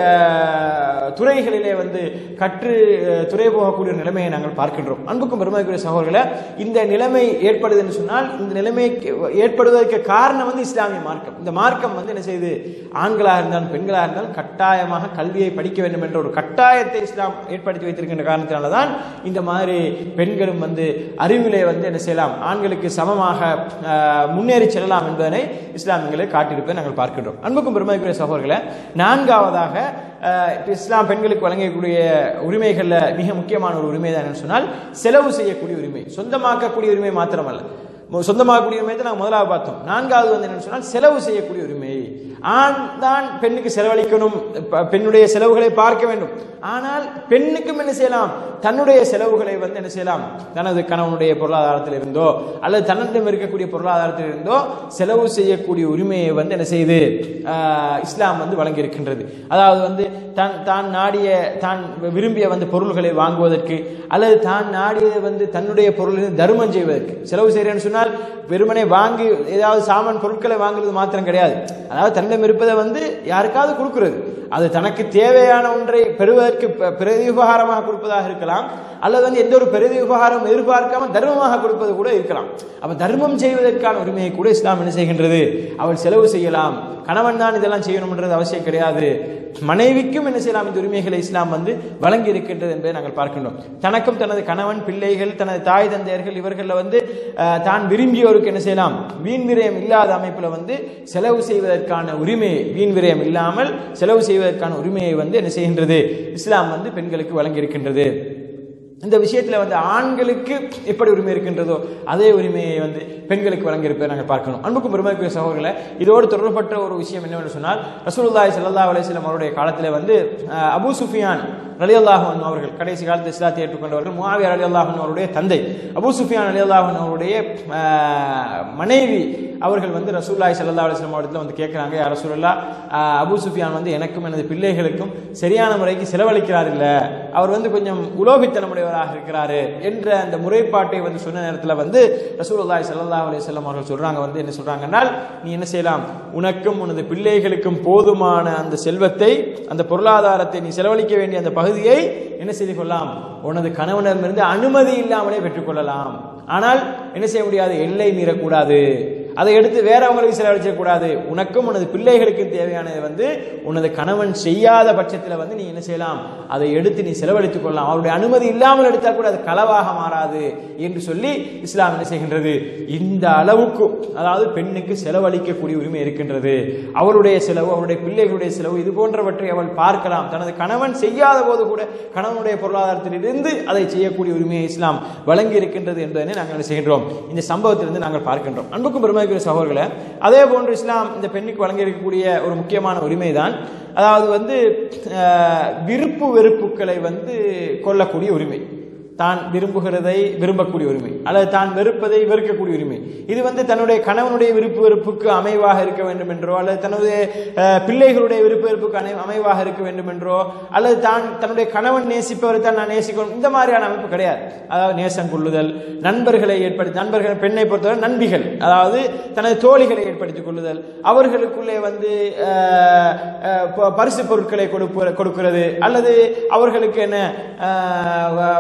அஹ், துறைகளிலே வந்து கற்று அஹ், துறை போகக்கூடிய ஒரு நிலைமையை நாங்கள் பார்க்கின்றோம் அன்புக்கும் பெருமைக்குரிய சகோதரர்களே இந்த நிலைமை ஏற்படுது என்று சொன்னால் இந்த நிலைமைக்கு ஏற்படுவதற்கு காரணம் வந்து இஸ்லாமிய மார்க்கம் இந்த மார்க்கம் வந்து என்ன செய்யுது ஆண்களாக இருந்தாலும் பெண்களாக இருந்தாலும் கட்டாயமாக கல்வியை படிக்க வேண்டும் என்ற ஒரு கட்டாயத்தை இஸ்லாம் ஏற்படுத்தி வைத்திருக்கின்ற காரணத்தினால தான் இந்த மாதிரி பெண்களும் வந்து அறிவிலே வந்து என்ன செய்யலாம் ஆண்களுக்கு சமமாக அஹ், முன்னேறி செல்லலாம் என்பதனை இஸ்லாமியங்களை காட்டியிருப்பதை நாங்கள் பார்க்கின்றோம் அன்புக்கும் பெருமைக்குரிய சகோதரர்களே நான்காவதாக அஹ், இப்ப இஸ்லாம் பெண்களுக்கு வழங்கக்கூடிய உரிமைகள்ல மிக முக்கியமான ஒரு உரிமை தான் என்னன்னு சொன்னால் செலவு செய்யக்கூடிய உரிமை சொந்தமாக்கக்கூடிய உரிமை மாத்திரமல்ல மு- சொந்தமாக்கக்கூடிய உரிமையை தான் நாங்கள் முதலாவது பார்த்தோம் நான்காவது வந்து என்னன்னு சொன்னால் செலவு செய்யக்கூடிய உரிமை ஆண் தான் பெண்ணுக்கு செலவழிக்கணும் ப- பெண்ணுடைய செலவுகளை பார்க்க வேண்டும் ஆனால் பெண்ணுக்கும் என்ன செய்யலாம் தன்னுடைய செலவுகளை வந்து என்ன செய்யலாம் தனது கணவனுடைய பொருளாதாரத்தில் இருந்தோ அல்லது தன்னிடம் இருக்கக்கூடிய பொருளாதாரத்தில் இருந்தோ செலவு செய்யக்கூடிய உரிமையை வந்து என்ன செய்யுது ஆஹ், இஸ்லாம் வந்து வழங்கியிருக்கின்றது அதாவது வந்து தான் தான் நாடிய தான் விரும்பிய வந்து பொருள்களை வாங்குவதற்கு அல்லது தான் நாடியதை வந்து தன்னுடைய பொருளில் தர்மம் செய்வதற்கு செலவு செய்கிறேன்னு சொன்னால் வெறுமனே வாங்கி ஏதாவது சாமான் பொருட்களை வாங்குறது மாத்திரம் கிடையாது அதாவது தன்னிடம் இருப்பதை வந்து யாருக்காவது கொடுக்கிறது அது தனக்கு தேவையான ஒன்றை பெறுவதற்கு ப- பிரதி உபகாரமாக கொடுப்பதாக இருக்கலாம் அல்லது வந்து எந்த ஒரு பிரதி உபகாரம் எதிர்பார்க்காம தர்மமாக கொடுப்பது கூட இருக்கலாம் அப்ப தர்மம் செய்வதற்கான உரிமையை கூட இஸ்லாம் என்ன செய்கின்றது அவள் செலவு செய்யலாம் கணவன் தான் இதெல்லாம் செய்யணும்ன்றது அவசியம் கிடையாது மனைவிக்கும் என்ன செய்யலாம் இந்த உரிமைகளை இஸ்லாம் வந்து வழங்கி இருக்கின்றது என்பதை நாங்கள் பார்க்கின்றோம் தனக்கும் தனது கணவன் பிள்ளைகள் தனது தாய் தந்தையர்கள் இவர்களில் வந்து அஹ், தான் விரும்பியோருக்கு என்ன செய்யலாம் வீண் விரயம் இல்லாத அமைப்பில் வந்து செலவு செய்வதற்கான உரிமையை வீண் விரயம் இல்லாமல் செலவு செய்வதற்கான உரிமையை வந்து என்ன செய்கின்றது இஸ்லாம் வந்து பெண்களுக்கு வழங்கி இருக்கின்றது இந்த விஷயத்துல வந்து ஆண்களுக்கு எப்படி உரிமை இருக்கின்றதோ அதே உரிமையை வந்து பெண்களுக்கு வழங்கியிருப்பதை நாங்கள் பார்க்கணும் அன்புக்கும் பெருமைக்குரிய சகோதரர்களை இதோடு தொடர்பட்ட ஒரு விஷயம் என்னவென்று சொன்னால் ரசூலுல்லாஹி ஸல்லல்லாஹு அலைஹி வஸல்லம் அவருடைய காலத்தில் வந்து அஹ், அபூ சுஃபியான் ரலியல்லாஹு அன்ஹு அவர்கள் கடைசி காலத்தில் இஸ்லாத்தை ஏற்றுக்கொண்டவர்கள் முஆவியா ரலியல்லாஹு அன்ஹு அவருடைய தந்தை அபூ சுஃபியான் ரலியல்லாஹு அன்ஹு அவருடைய அஹ், மனைவி அவர்கள் வந்து ரசூலுல்லாஹி ஸல்லல்லாஹு அலைஹி வஸல்லம் அவரிடத்தில் வந்து கேட்குறாங்க யார் ரசூலுல்லா அஹ், அபூ சுஃபியான் வந்து எனக்கும் எனது பிள்ளைகளுக்கும் சரியான முறைக்கு செலவழிக்கிறார் இல்ல அவர் வந்து கொஞ்சம் உலோபித்தனமுடையவராக இருக்கிறாரு என்ற அந்த முறைப்பாட்டை வந்து சொன்ன நேரத்தில் வந்து ரசூலுல்லாஹி ஸல்லல்லாஹு அலைஹி வஸல்லம் அவர்கள் சொல்றாங்க வந்து என்ன சொல்றாங்கன்னால் நீ என்ன செய்யலாம் உனக்கும் உனது பிள்ளைகளுக்கும் போதுமான அந்த செல்வத்தை அந்த பொருளாதாரத்தை நீ செலவழிக்க வேண்டிய அந்த பகுதியை என்ன செய்து கொள்ளலாம் உனது கணவனிடமிருந்து அனுமதி இல்லாமலே பெற்றுக்கொள்ளலாம் ஆனால் என்ன செய்ய முடியாது எல்லை மீறக்கூடாது அதை எடுத்து வேறவங்களுக்கு செலவழிச்சிடக்கூடாது உனக்கும் உனது பிள்ளைகளுக்கும் தேவையானதை வந்து உனது கணவன் செய்யாத பட்சத்தில் வந்து நீ என்ன செய்யலாம் அதை எடுத்து நீ செலவழித்துக் கொள்ளலாம் அவருடைய அனுமதி இல்லாமல் எடுத்தால் கூட அது களவாக மாறாது என்று சொல்லி இஸ்லாம் என்ன செய்கின்றது இந்த அளவுக்கு அதாவது பெண்ணுக்கு செலவழிக்கக்கூடிய உரிமை இருக்கின்றது அவளுடைய செலவு அவருடைய பிள்ளைகளுடைய செலவு இது போன்றவற்றை அவள் பார்க்கலாம் தனது கணவன் செய்யாத போது கூட கணவனுடைய பொருளாதாரத்திலிருந்து அதை செய்யக்கூடிய உரிமையை இஸ்லாம் வழங்கி இருக்கின்றது என்பதனை நாங்கள் என்ன செய்கின்றோம் இந்த சம்பவத்திலிருந்து நாங்கள் பார்க்கின்றோம் அன்புக்கும் பெருமைக்குரிய சகோதரர்களே அதே போன்று இஸ்லாம் இந்த பெண்ணுக்கு வழங்கி இருக்கக்கூடிய ஒரு முக்கியமான உரிமை தான் அதாவது வந்து அஹ், விருப்பு வெறுப்புகளை வந்து கொள்ளக்கூடிய உரிமை தான் விரும்புகிறதை விரும்பக்கூடிய உரிமை அல்லது தான் வெறுப்பதை வெறுக்கக்கூடிய உரிமை இது வந்து தன்னுடைய கணவனுடைய விருப்பு வெறுப்புக்கு அமைவாக இருக்க வேண்டும் என்றோ அல்லது தன்னுடைய அஹ், பிள்ளைகளுடைய விருப்பு வெறுப்புக்கு அனை அமைவாக இருக்க வேண்டும் என்றோ அல்லது தான் தன்னுடைய கணவன் நேசிப்பவரை தான் நான் நேசிக்கணும் இந்த மாதிரியான அமைப்பு கிடையாது அதாவது நேசம் கொள்ளுதல் நண்பர்களை ஏற்படுத்தி நண்பர்கள் பெண்ணை பொறுத்தவரை நண்பிகள் அதாவது தனது தோழிகளை ஏற்படுத்திக் கொள்ளுதல் அவர்களுக்குள்ளே வந்து அஹ், அஹ், ப- பரிசு பொருட்களை கொடுப்பு கொடுக்கிறது அல்லது அவர்களுக்கு என்ன அஹ், வ- விருந்துகளை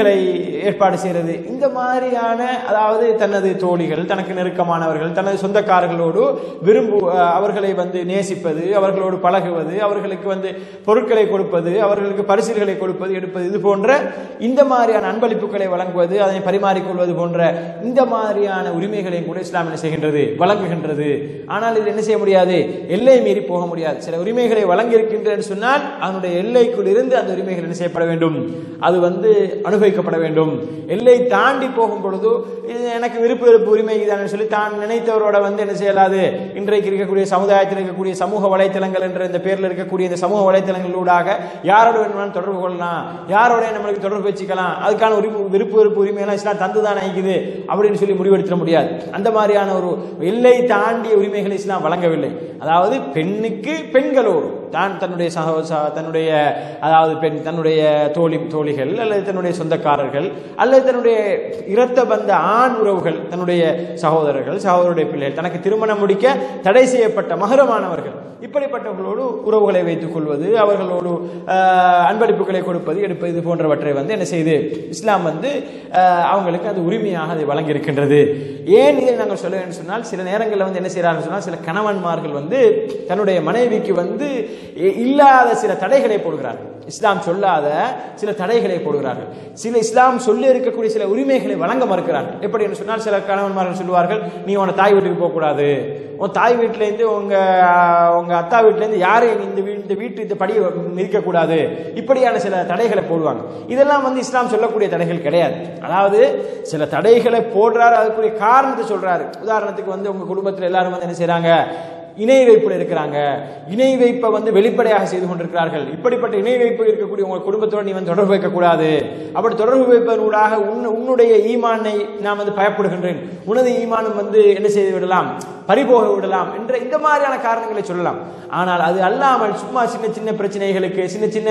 விருந்துகளை ஏற்பாடு செய்கிறது இந்த மாதிரியான அதாவது தனது தோழிகள் தனக்கு நெருக்கமானவர்கள் தனது சொந்தக்காரர்களோடு விரும்பு அஹ், அவர்களை வந்து நேசிப்பது அவர்களோடு பழகுவது அவர்களுக்கு வந்து பொருட்களை கொடுப்பது அவர்களுக்கு பரிசுகளை கொடுப்பது எடுப்பது இது போன்ற இந்த மாதிரியான அன்பளிப்புகளை வழங்குவது அதனை பரிமாறிக்கொள்வது போன்ற இந்த மாதிரியான உரிமைகளையும் கூட இஸ்லாம் என்ன செய்கின்றது வழங்குகின்றது ஆனால் இது என்ன செய்ய முடியாது எல்லை மீறி போக முடியாது சில உரிமைகளை வழங்கியிருக்கின்றன்னு சொன்னால் அதனுடைய எல்லைக்குள் இருந்து அந்த உரிமைகள் என்ன செய்யப்பட வேண்டும் அது வந்து அனுபவிக்கப்பட வேண்டும் எல்லை தாண்டி போகும் பொழுது இது எனக்கு விருப்ப வெறுப்பு உரிமை இதுதானே சொல்லி தான் நினைத்தவரோட வந்து என்ன செய்யலாது இன்றைக்கு இருக்கக்கூடிய சமுதாயத்தில் இருக்கக்கூடிய சமூக வலைத்தளங்கள் என்ற இந்த பேரில் இருக்கக்கூடிய இந்த சமூக வலைத்தளங்களூடாக யாரோட வேணுமாலும் தொடர்பு கொள்ளலாம் யாரோட நம்மளுக்கு தொடர்பு வச்சுக்கலாம் அதுக்கான உரிமை விருப்ப வெறுப்பு உரிமையெல்லாம் இஸ்லாம் தந்து தான் நினைக்குது அப்படின்னு சொல்லி முடிவெடுத்துட முடியாது அந்த மாதிரியான ஒரு எல்லை தாண்டிய உரிமைகளை இஸ்லாம் வழங்கவில்லை அதாவது பெண்ணுக்கு பெண்களோடு தான் தன்னுடைய சக ச- தன்னுடைய அதாவது பெண் தன்னுடைய தோழி தோழிகள் அல்லது தன்னுடைய சொந்தக்காரர்கள் அல்லது தன்னுடைய இரத்த பந்த ஆண் உறவுகள் தன்னுடைய சகோதரர்கள் சகோதரருடைய பிள்ளைகள் தனக்கு திருமணம் முடிக்க தடை செய்யப்பட்ட மகரமானவர்கள் இப்படிப்பட்டவர்களோடு உறவுகளை வைத்துக் கொள்வது அவர்களோடு ஆஹ், அன்பளிப்புகளை கொடுப்பது எடுப்பது இது போன்றவற்றை வந்து என்ன செய்து இஸ்லாம் வந்து ஆஹ், அவங்களுக்கு அது உரிமையாக அதை வழங்கியிருக்கின்றது ஏன் இதை நாங்கள் சொல்ல வேண்டும் சொன்னால் சில நேரங்களில் வந்து என்ன செய்யறாங்க சொன்னால் சில கணவன்மார்கள் வந்து தன்னுடைய மனைவிக்கு வந்து இ- இல்லாத சில தடைகளை போடுகிறார்கள் இஸ்லாம் சொல்லாத சில தடைகளை போடுகிறார்கள் சில இஸ்லாம் சொல்லி இருக்கக்கூடிய சில உரிமைகளை வழங்க மறுக்கிறார்கள் எப்படி என்று சொன்னால் சில கணவன்மார்கள் சொல்லுவார்கள் நீ உன தாய் வீட்டுக்கு போகக்கூடாது உன் தாய் வீட்டிலேருந்து உங்க உங்க அத்தா வீட்டிலேருந்து யாரும் இந்த வீ- இந்த வீட்டு இந்த படியை மிதிக்கக்கூடாது இப்படியான சில தடைகளை போடுவாங்க இதெல்லாம் வந்து இஸ்லாம் சொல்லக்கூடிய தடைகள் கிடையாது அதாவது சில தடைகளை போடுறாரு அதுக்குரிய காரணத்தை சொல்றாரு உதாரணத்துக்கு வந்து உங்க குடும்பத்தில் எல்லாரும் வந்து என்ன செய்றாங்க இணை வைப்பில் இருக்கிறாங்க இணை வைப்பை வந்து வெளிப்படையாக செய்து கொண்டிருக்கிறார்கள் இப்படிப்பட்ட இணை வைப்பு இருக்கக்கூடிய உங்க குடும்பத்தோடு நீ வந்து தொடர்பு வைக்கக்கூடாது அப்படி தொடர்பு வைப்பதனூடாக உன் உன்னுடைய ஈமானை நான் வந்து பயப்படுகின்றேன் உனது ஈமானும் வந்து என்ன செய்து விடலாம் பறிபோக விடலாம் என்ற இந்த மாதிரியான காரணங்களை சொல்லலாம் ஆனால் அது அல்லாமல் சும்மா சின்ன சின்ன பிரச்சனைகளுக்கு சின்ன சின்ன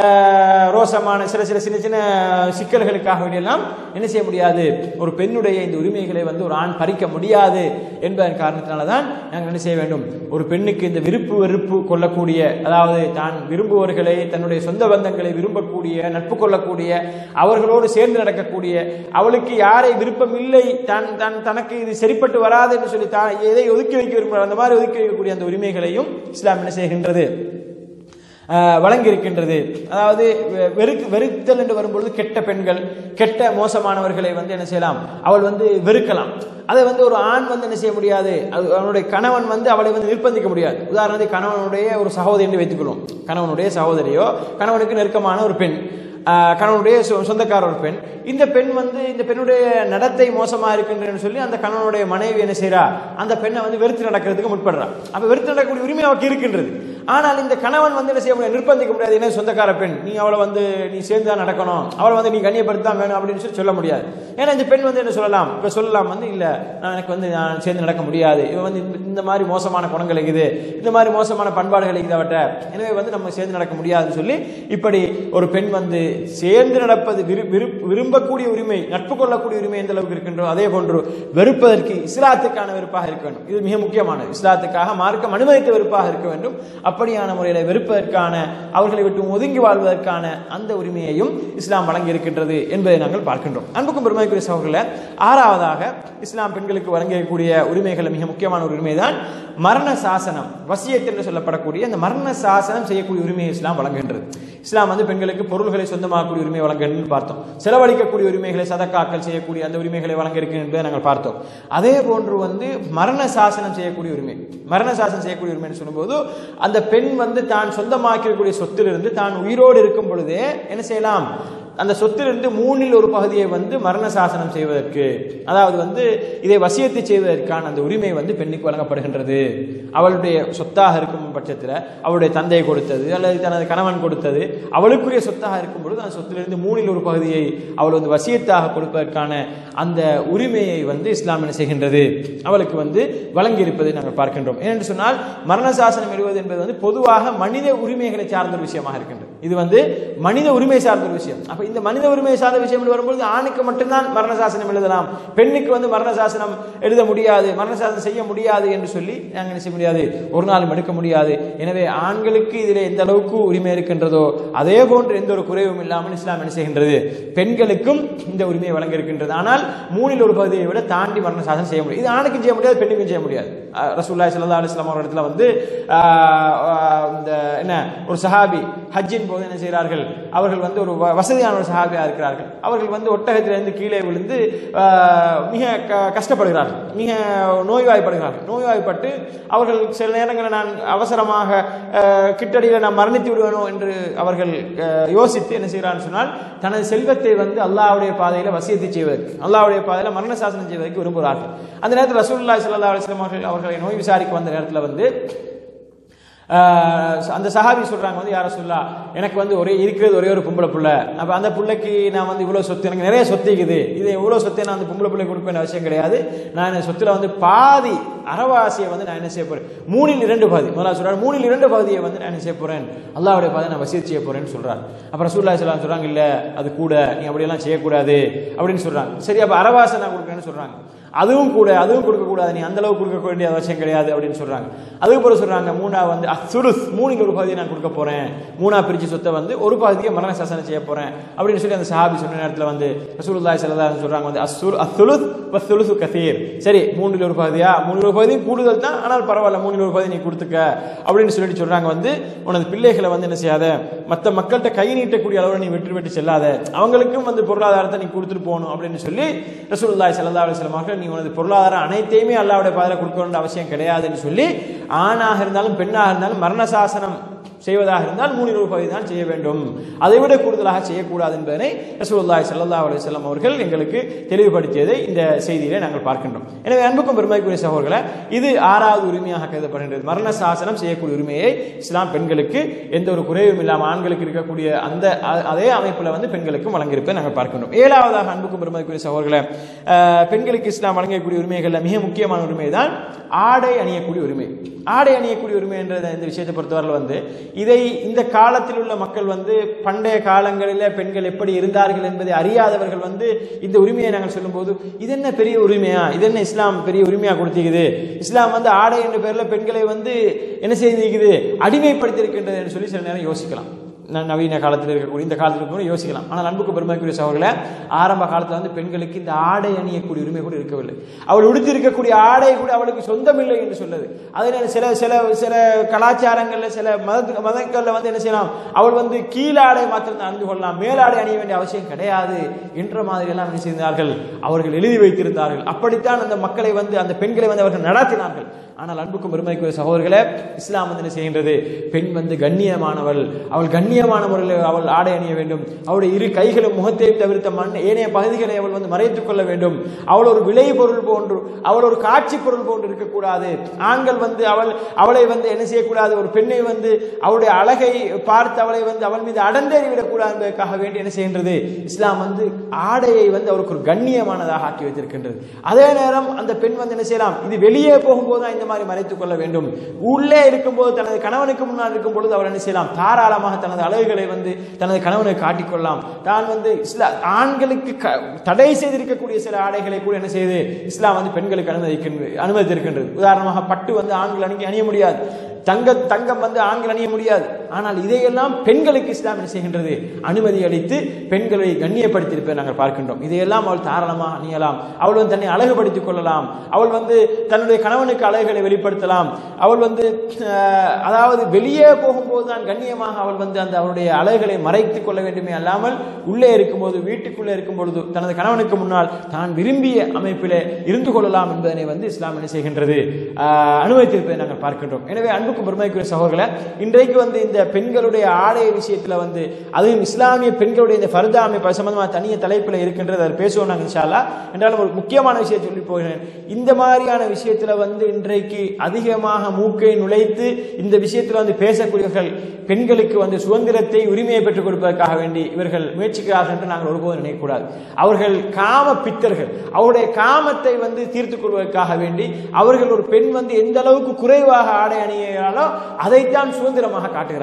ஆஹ், ரோசமான சில சில சின்ன சின்ன சிக்கல்களுக்காக வேண்டியெல்லாம் என்ன செய்ய முடியாது ஒரு பெண்ணுடைய இந்த உரிமைகளை வந்து ஒரு ஆண் பறிக்க முடியாது என்பதன் காரணத்தினால தான் நாங்கள் என்ன செய்ய வேண்டும் ஒரு பெண்ணுக்கு இந்த விருப்பு வெறுப்பு கொள்ளக்கூடிய அதாவது தான் விரும்புவர்களை தன்னுடைய சொந்த பந்தங்களை விரும்பக்கூடிய நட்பு கொள்ளக்கூடிய அவர்களோடு சேர்ந்து நடக்கக்கூடிய அவளுக்கு யாரை விருப்பம் இல்லை தான் தான் தனக்கு இது சரிப்பட்டு வராது என்று சொல்லி தான் எதை ஒதுக்கி வைக்க விரும்புகிறார் அந்த மாதிரி ஒதுக்கி வைக்கக்கூடிய அந்த உரிமைகளையும் இஸ்லாம் என்ன செய்கின்றது ஆஹ் வழங்கியிருக்கின்றது அதாவது வெ- வெறுக்கு வெறுத்தல் என்று வரும்பொழுது கெட்ட பெண்கள் கெட்ட மோசமானவர்களை வந்து என்ன செய்யலாம் அவள் வந்து வெறுக்கலாம் அதை வந்து ஒரு ஆண் வந்து என்ன செய்ய முடியாது அது அவனுடைய கணவன் வந்து அவளை வந்து நிர்பந்திக்க முடியாது உதாரணத்துக்கு கணவனுடைய ஒரு சகோதரி என்று வைத்துக்கொள்வோம் கணவனுடைய சகோதரியோ கணவனுக்கு நெருக்கமான ஒரு பெண் ஆஹ் கணவனுடைய சொ- சொந்தக்கார ஒரு பெண் இந்த பெண் வந்து இந்த பெண்ணுடைய நடத்தை மோசமா இருக்கின்றன்னு சொல்லி அந்த கணவனுடைய மனைவி என்ன செய்றா அந்த பெண்ணை வந்து வெறுத்து நடக்கிறதுக்கு முற்படுறா அப்ப வெறுத்து நடக்கக்கூடிய உரிமை அவருக்கு இருக்கின்றது ஆனால் இந்த கணவன் வந்து என்ன செய்ய முடியாது நிர்பந்திக்க முடியாது என்ன சொந்தக்கார பெண் நீ அவளை வந்து நீ சேர்ந்து தான் நடக்கணும் அவளை வந்து நீ கண்ணியப்படுத்தான் வேணும் அப்படின்னு சொல்லி சொல்ல முடியாது ஏன்னா இந்த பெண் வந்து என்ன சொல்லலாம் இப்ப சொல்லலாம் வந்து இல்ல நான் எனக்கு வந்து நான் சேர்ந்து நடக்க முடியாது இவன் வந்து இந்த- இந்த மாதிரி மோசமான குணங்கள் இருக்குது இந்த மாதிரி மோசமான பண்பாடுகள் இருக்குது அவட்ட எனவே வந்து நம்ம சேர்ந்து நடக்க முடியாதுன்னு சொல்லி இப்படி ஒரு பெண் வந்து சேர்ந்து நடப்பது விரு- விரு- விரும்பக்கூடிய உரிமை நட்பு கொள்ளக்கூடிய உரிமை எந்த அளவுக்கு இருக்கின்றோ அதே போன்று வெறுப்பதற்கு இஸ்லாத்துக்கான வெறுப்பாக இருக்க வேண்டும் இது மிக முக்கியமானது இஸ்லாத்துக்காக மார்க்கம் அனுமதித்த வெறுப்பாக இருக்க வேண்டும் அப்படியான முறையில் வெறுப்பதற்கான அவர்களை விட்டு ஒதுங்கி வாழ்வதற்கான அந்த உரிமையையும் இஸ்லாம் வழங்கி இருக்கின்றது என்பதை நாங்கள் பார்க்கின்றோம் அன்புக்கும் பெருமைக்குரிய சகோதரர்களே ஆறாவதாக இஸ்லாம் பெண்களுக்கு வழங்கக்கூடிய உரிமைகள் மிக முக்கியமான ஒரு உரிமைதான் மரண சாசனம் வசியத் என்று சொல்லப்படக்கூடிய அந்த மரண சாசனம் செய்யக்கூடிய உரிமையை இஸ்லாம் வழங்குகின்றது இஸ்லாம் வந்து பெண்களுக்கு பொருள்களை சொந்தமாக்கக்கூடிய உரிமை வழங்குன்னு பார்த்தோம் செலவழிக்கக்கூடிய உரிமைகளை சதக்காக்கள் செய்யக்கூடிய அந்த உரிமைகளை வழங்க இருக்கு என்பதை நாங்கள் பார்த்தோம் அதே போன்று வந்து மரண சாசனம் செய்யக்கூடிய உரிமை மரண சாசனம் செய்யக்கூடிய உரிமைன்னு சொல்லும்போது அந்த பெண் வந்து தான் சொந்தமாக்கக்கூடிய சொத்திலிருந்து தான் உயிரோடு இருக்கும் பொழுதே என்ன செய்யலாம் அந்த சொத்திலிருந்து மூணில் ஒரு பகுதியை வந்து மரண சாசனம் செய்வதற்கு அதாவது வந்து இதை வசியத்தை செய்வதற்கான அந்த உரிமை வந்து பெண்ணுக்கு வழங்கப்படுகின்றது அவளுடைய சொத்தாக இருக்கும் பட்சத்தில் அவளுடைய தந்தை கொடுத்தது அல்லது தனது கணவன் கொடுத்தது அவளுக்குரிய சொத்தாக இருக்கும் பொழுது அந்த சொத்திலிருந்து மூணில் ஒரு பகுதியை அவள் வந்து வசியத்தாக கொடுப்பதற்கான அந்த உரிமையை வந்து இஸ்லாம் என்ன செய்கின்றது அவளுக்கு வந்து வழங்கி இருப்பதை நாங்கள் பார்க்கின்றோம் ஏனென்று சொன்னால் மரண சாசனம் எழுவது என்பது வந்து பொதுவாக மனித உரிமைகளை சார்ந்த ஒரு விஷயமாக இருக்கின்றது இது வந்து மனித உரிமை சார்ந்த ஒரு விஷயம் அப்ப அப்ப இந்த மனித உரிமை சார்ந்த விஷயம் என்று வரும்போது ஆணுக்கு மட்டும்தான் மரண சாசனம் எழுதலாம் பெண்ணுக்கு வந்து மரண சாசனம் எழுத முடியாது மரண சாசனம் செய்ய முடியாது என்று சொல்லி நாங்கள் என்ன செய்ய முடியாது ஒரு நாளும் எடுக்க முடியாது எனவே ஆண்களுக்கு இதில் எந்த அளவுக்கு உரிமை இருக்கின்றதோ அதே போன்று எந்த ஒரு குறைவும் இல்லாமல் இஸ்லாம் என்ன செய்கின்றது பெண்களுக்கும் இந்த உரிமையை வழங்க இருக்கின்றது ஆனால் மூணில் ஒரு பகுதியை விட தாண்டி மரண சாசனம் செய்ய முடியும் இது ஆணுக்கும் செய்ய முடியாது பெண்ணுக்கும் செய்ய முடியாது அஹ் ரசூலுல்லாஹி ஸல்லல்லாஹு அலைஹி வஸல்லம் ஒரு இடத்துல வந்து ஆஹ், ஆஹ், இந்த என்ன ஒரு சஹாபி ஹஜ்ஜின் போது என்ன செய்கிறார்கள் அவர்கள் வந்து ஒரு வ- வசதியான ஒரு சஹாபியா இருக்கிறார்கள் அவர்கள் வந்து ஒட்டகத்திலிருந்து கீழே விழுந்து ஆஹ், மிக க- கஷ்டப்படுகிறார்கள் மிக நோய்வாய்ப்படுகிறார்கள் நோய்வாய்ப்பட்டு அவர்கள் சில நேரங்களில் நான் அவசரமாக ஆஹ், கிட்டடியில் நான் மரணித்து விடுவேனோ என்று அவர்கள் ஆஹ், யோசித்து என்ன செய்கிறான்னு சொன்னால் தனது செல்வத்தை வந்து அல்லாஹ்வுடைய பாதையில் வசியத்தை செய்வதற்கு அல்லாஹ்வுடைய பாதையில் மரண சாசனம் செய்வதற்கு விரும்புகிறார்கள் அந்த நேரத்தில் ரசூலுல்லாஹி ஸல்லல்லாஹு அலைஹி வஸல்லம் அவர்கள் அவர்களை நோய் விசாரிக்க வந்த நேரத்தில் வந்து ஆஹ் அந்த சஹாபி சொல்றாங்க வந்து யார சொல்லா எனக்கு வந்து ஒரே இருக்கிறது ஒரே ஒரு பொம்பளை புள்ள அப்ப அந்த புள்ளைக்கு நான் வந்து இவ்வளவு சொத்து எனக்கு நிறைய சொத்து இருக்குது இது எவ்வளவு சொத்தை நான் அந்த பொம்பளை பிள்ளை கொடுப்பேன் அவசியம் கிடையாது நான் இந்த சொத்துல வந்து பாதி அறவாசியை வந்து நான் என்ன செய்ய போறேன் மூணில் இரண்டு பகுதி முதல்ல சொல்றாரு மூணில் இரண்டு பகுதியை வந்து நான் என்ன செய்ய போறேன் அல்லாவுடைய பாதை நான் வசீர் செய்ய போறேன்னு சொல்றாரு அப்புறம் ரசூல்லா சொல்லலாம் சொல்றாங்க இல்ல அது கூட நீ அப்படியெல்லாம் செய்யக்கூடாது அப்படின்னு சொல்றாங்க சரி அப்ப அறவாசை நான் கொடுக்குறேன்னு சொல்றாங்க அதுவும் கூட அதுவும் கொடுக்க கூடாது நீ அந்த அளவுக்கு கொடுக்க வேண்டிய அவசியம் கிடையாது அப்படின்னு சொல்றாங்க அதுக்கு பிறகு சொல்றாங்க மூணா வந்து அசுருஸ் மூணில் ஒரு பகுதியை நான் கொடுக்க போறேன் மூணா பிரிச்சு சொத்தை வந்து ஒரு பகுதியை மரண சாசனம் செய்ய போறேன் அப்படின்னு சொல்லி அந்த சஹாபி சொன்ன நேரத்தில் வந்து ரசூலுல்லாஹி ஸல்லல்லாஹு அலைஹி சொல்றாங்க வந்து அசுர் அசுலுத் வசுலுசு கசீர் சரி மூணில் ஒரு பகுதியா மூணில் ஒரு பகுதி கூடுதல் தான் ஆனால் பரவாயில்ல மூணில் ஒரு பகுதி நீ கொடுத்துக்க அப்படின்னு சொல்லிட்டு சொல்றாங்க வந்து உனது பிள்ளைகளை வந்து என்ன செய்யாத மற்ற மக்கள்கிட்ட கை நீட்டக்கூடிய அளவில் நீ வெற்றி பெற்று செல்லாத அவங்களுக்கும் வந்து பொருளாதாரத்தை நீ கொடுத்துட்டு போகணும் அப்படின்னு சொல்லி ரசூலுல்லாஹி ஸல்லல்லாஹு அலைஹி வஸல்லம் அவர்கள் நீ உனது பொருளாதாரம் அனைத்தையுமே அல்லாஹ்வுடைய பாதையில் கொடுக்க வேண்டிய அவசியம் கிடையாதுன்னு சொல்லி ஆணாக இருந்தாலும் பெண்ணாக இருந்தாலும் மரண சாசனம் செய்வதாக இருந்தால் மூணில் ஒரு பகுதி தான் செய்ய வேண்டும் அதை விட கூடுதலாக செய்யக்கூடாது என்பதனை ரசூலுல்லாஹி ஸல்லல்லாஹு அலைஹி வஸல்லம் அவர்கள் எங்களுக்கு தெளிவுபடுத்தியதை இந்த செய்தியிலே நாங்கள் பார்க்கின்றோம் எனவே அன்புக்கும் பெருமைக்குரிய சகோதரர்களே இது ஆறாவது உரிமையாக கருதப்படுகின்றது மரண சாசனம் செய்யக்கூடிய உரிமையை இஸ்லாம் பெண்களுக்கு எந்த ஒரு குறைவும் இல்லாமல் ஆண்களுக்கு இருக்கக்கூடிய அந்த அ- அதே அமைப்பில் வந்து பெண்களுக்கும் வழங்கியிருப்பதை நாங்கள் பார்க்கின்றோம் ஏழாவதாக அன்புக்கும் பெருமைக்குரிய சகோதரர்களே அஹ், பெண்களுக்கு இஸ்லாம் வழங்கக்கூடிய உரிமைகளில் மிக முக்கியமான உரிமை தான் ஆடை அணியக்கூடிய உரிமை ஆடை அணியக்கூடிய உரிமை என்ற இந்த விஷயத்தை பொறுத்தவரை வந்து இதை இந்த காலத்தில் உள்ள மக்கள் வந்து பண்டைய காலங்களில் பெண்கள் எப்படி இருந்தார்கள் என்பதை அறியாதவர்கள் வந்து இந்த உரிமையை நாங்கள் சொல்லும்போது இது என்ன பெரிய உரிமையா இது என்ன இஸ்லாம் பெரிய உரிமையா கொடுத்திருக்குது இஸ்லாம் வந்து ஆடை என்ற பேர்ல பெண்களை வந்து என்ன செய்திருக்குது அடிமைப்படுத்தியிருக்கின்றது என்று சொல்லி சில நேரம் யோசிக்கலாம் ந- நவீன காலத்தில் இருக்கக்கூடிய இந்த காலத்தில் இருக்கக்கூடிய யோசிக்கலாம் ஆனால் அன்புக்கு பெருமைக்குரிய சகோதரர்களே ஆரம்ப காலத்தில் வந்து பெண்களுக்கு இந்த ஆடை அணியக்கூடிய உரிமை கூட இருக்கவில்லை அவள் உடுத்தி இருக்கக்கூடிய ஆடை கூட அவளுக்கு சொந்தமில்லை என்று சொல்லுது அதனால சில சில சில கலாச்சாரங்களில் சில மத மதங்களில் வந்து என்ன செய்யலாம் அவள் வந்து கீழாடை மாத்திரம் தான் அணிந்து கொள்ளலாம் மேலாடை அணிய வேண்டிய அவசியம் கிடையாது என்ற மாதிரி எல்லாம் என்ன செய்தார்கள் அவர்கள் எழுதி வைத்திருந்தார்கள் அப்படித்தான் அந்த மக்களை வந்து அந்த பெண்களை வந்து அவர்கள் நடத்தினார்கள் ஆனால் அன்புக்கும் பெருமைக்குரிய சகோதரர்களே இஸ்லாம் வந்து என்ன செய்கின்றது பெண் வந்து கண்ணியமானவள் அவள் கண்ணியமான முறையில் அவள் ஆடை அணிய வேண்டும் அவளுடைய இரு கைகளும் முகத்தையும் தவிர்த்த மண் ஏனைய பகுதிகளை அவள் வந்து மறைத்துக் கொள்ள வேண்டும் அவள் ஒரு விலை பொருள் போன்று அவள் ஒரு காட்சி பொருள் போன்று இருக்கக்கூடாது ஆண்கள் வந்து அவள் அவளை வந்து என்ன செய்யக்கூடாது ஒரு பெண்ணை வந்து அவளுடைய அழகை பார்த்து அவளை வந்து அவள் மீது அடந்தேறி விடக்கூடாது என்பதற்காக வேண்டி என்ன செய்கின்றது இஸ்லாம் வந்து ஆடையை வந்து அவருக்கு ஒரு கண்ணியமானதாக ஆக்கி வைத்திருக்கின்றது அதே நேரம் அந்த பெண் வந்து என்ன செய்யலாம் இது வெளியே போகும்போது தான் இந்த மாதிரி மறைத்துக் கொள்ள வேண்டும் உள்ளே இருக்கும்போது தனது கணவனுக்கு முன்னால் இருக்கும் பொழுது அவள் என்ன செய்யலாம் தாராளமாக தனது அழகுகளை வந்து தனது கணவனுக்கு காட்டிக்கொள்ளலாம் தான் வந்து இஸ்லா ஆண்களுக்கு க- தடை செய்திருக்கக்கூடிய சில ஆடைகளை கூட என்ன செய்யுது இஸ்லாம் வந்து பெண்களுக்கு அனுமதிக்கின்றது அனுமதித்திருக்கின்றது உதாரணமாக பட்டு வந்து ஆண்கள் அணிக்க அணிய முடியாது தங்க தங்கம் வந்து ஆண்கள் அணிய முடியாது ஆனால் இதையெல்லாம் பெண்களுக்கு இஸ்லாம் என்ன செய்கின்றது அனுமதி அளித்து பெண்களை கண்ணியப்படுத்தியிருப்பதை நாங்கள் பார்க்கின்றோம் இதையெல்லாம் அவள் தாராளமாக அணியலாம் அவள் வந்து தன்னை அழகுபடுத்திக் கொள்ளலாம் அவள் வந்து தன்னுடைய கணவனுக்கு அழகுகளை வெளிப்படுத்தலாம் அவள் வந்து அஹ், அதாவது வெளியே போகும்போது தான் கண்ணியமாக அவள் வந்து அந்த அவளுடைய அழகுகளை மறைத்துக் கொள்ள வேண்டுமே அல்லாமல் உள்ளே இருக்கும்போது வீட்டுக்குள்ளே இருக்கும் பொழுது தனது கணவனுக்கு முன்னால் தான் விரும்பிய அமைப்பிலே இருந்து கொள்ளலாம் என்பதனை வந்து இஸ்லாம் என்ன செய்கின்றது ஆஹ், அனுமதித்திருப்பதை நாங்கள் பார்க்கின்றோம் எனவே அன்புக்கும் பெருமைக்குரிய சகோதரர்களை இன்றைக்கு வந்து இந்த பெண்களுடைய ஆடை விஷயத்துல வந்து அதுவும் இஸ்லாமிய பெண்களுடைய இந்த ஃபர்தா அமைப்பு சம்பந்தமாக தனிய தலைப்பில் இருக்கின்றது அதை பேசுவோம் நாங்கள் இன்ஷால்லா என்றாலும் ஒரு முக்கியமான விஷயம் சொல்லி போகிறேன் இந்த மாதிரியான விஷயத்துல வந்து இன்றைக்கு அதிகமாக மூக்கை நுழைத்து இந்த விஷயத்துல வந்து பேசக்கூடியவர்கள் பெண்களுக்கு வந்து சுதந்திரத்தை உரிமையை பெற்றுக் கொடுப்பதற்காக வேண்டி இவர்கள் முயற்சிக்கிறார்கள் என்று நாங்கள் ஒருபோதும் நினைக்கக்கூடாது அவர்கள் காம பித்தர்கள் அவருடைய காமத்தை வந்து தீர்த்துக் கொள்வதற்காக வேண்டி அவர்கள் ஒரு பெண் வந்து எந்த அளவுக்கு குறைவாக ஆடை அணியாலோ அதைத்தான் சுதந்திரமாக காட்டுகிறார்கள்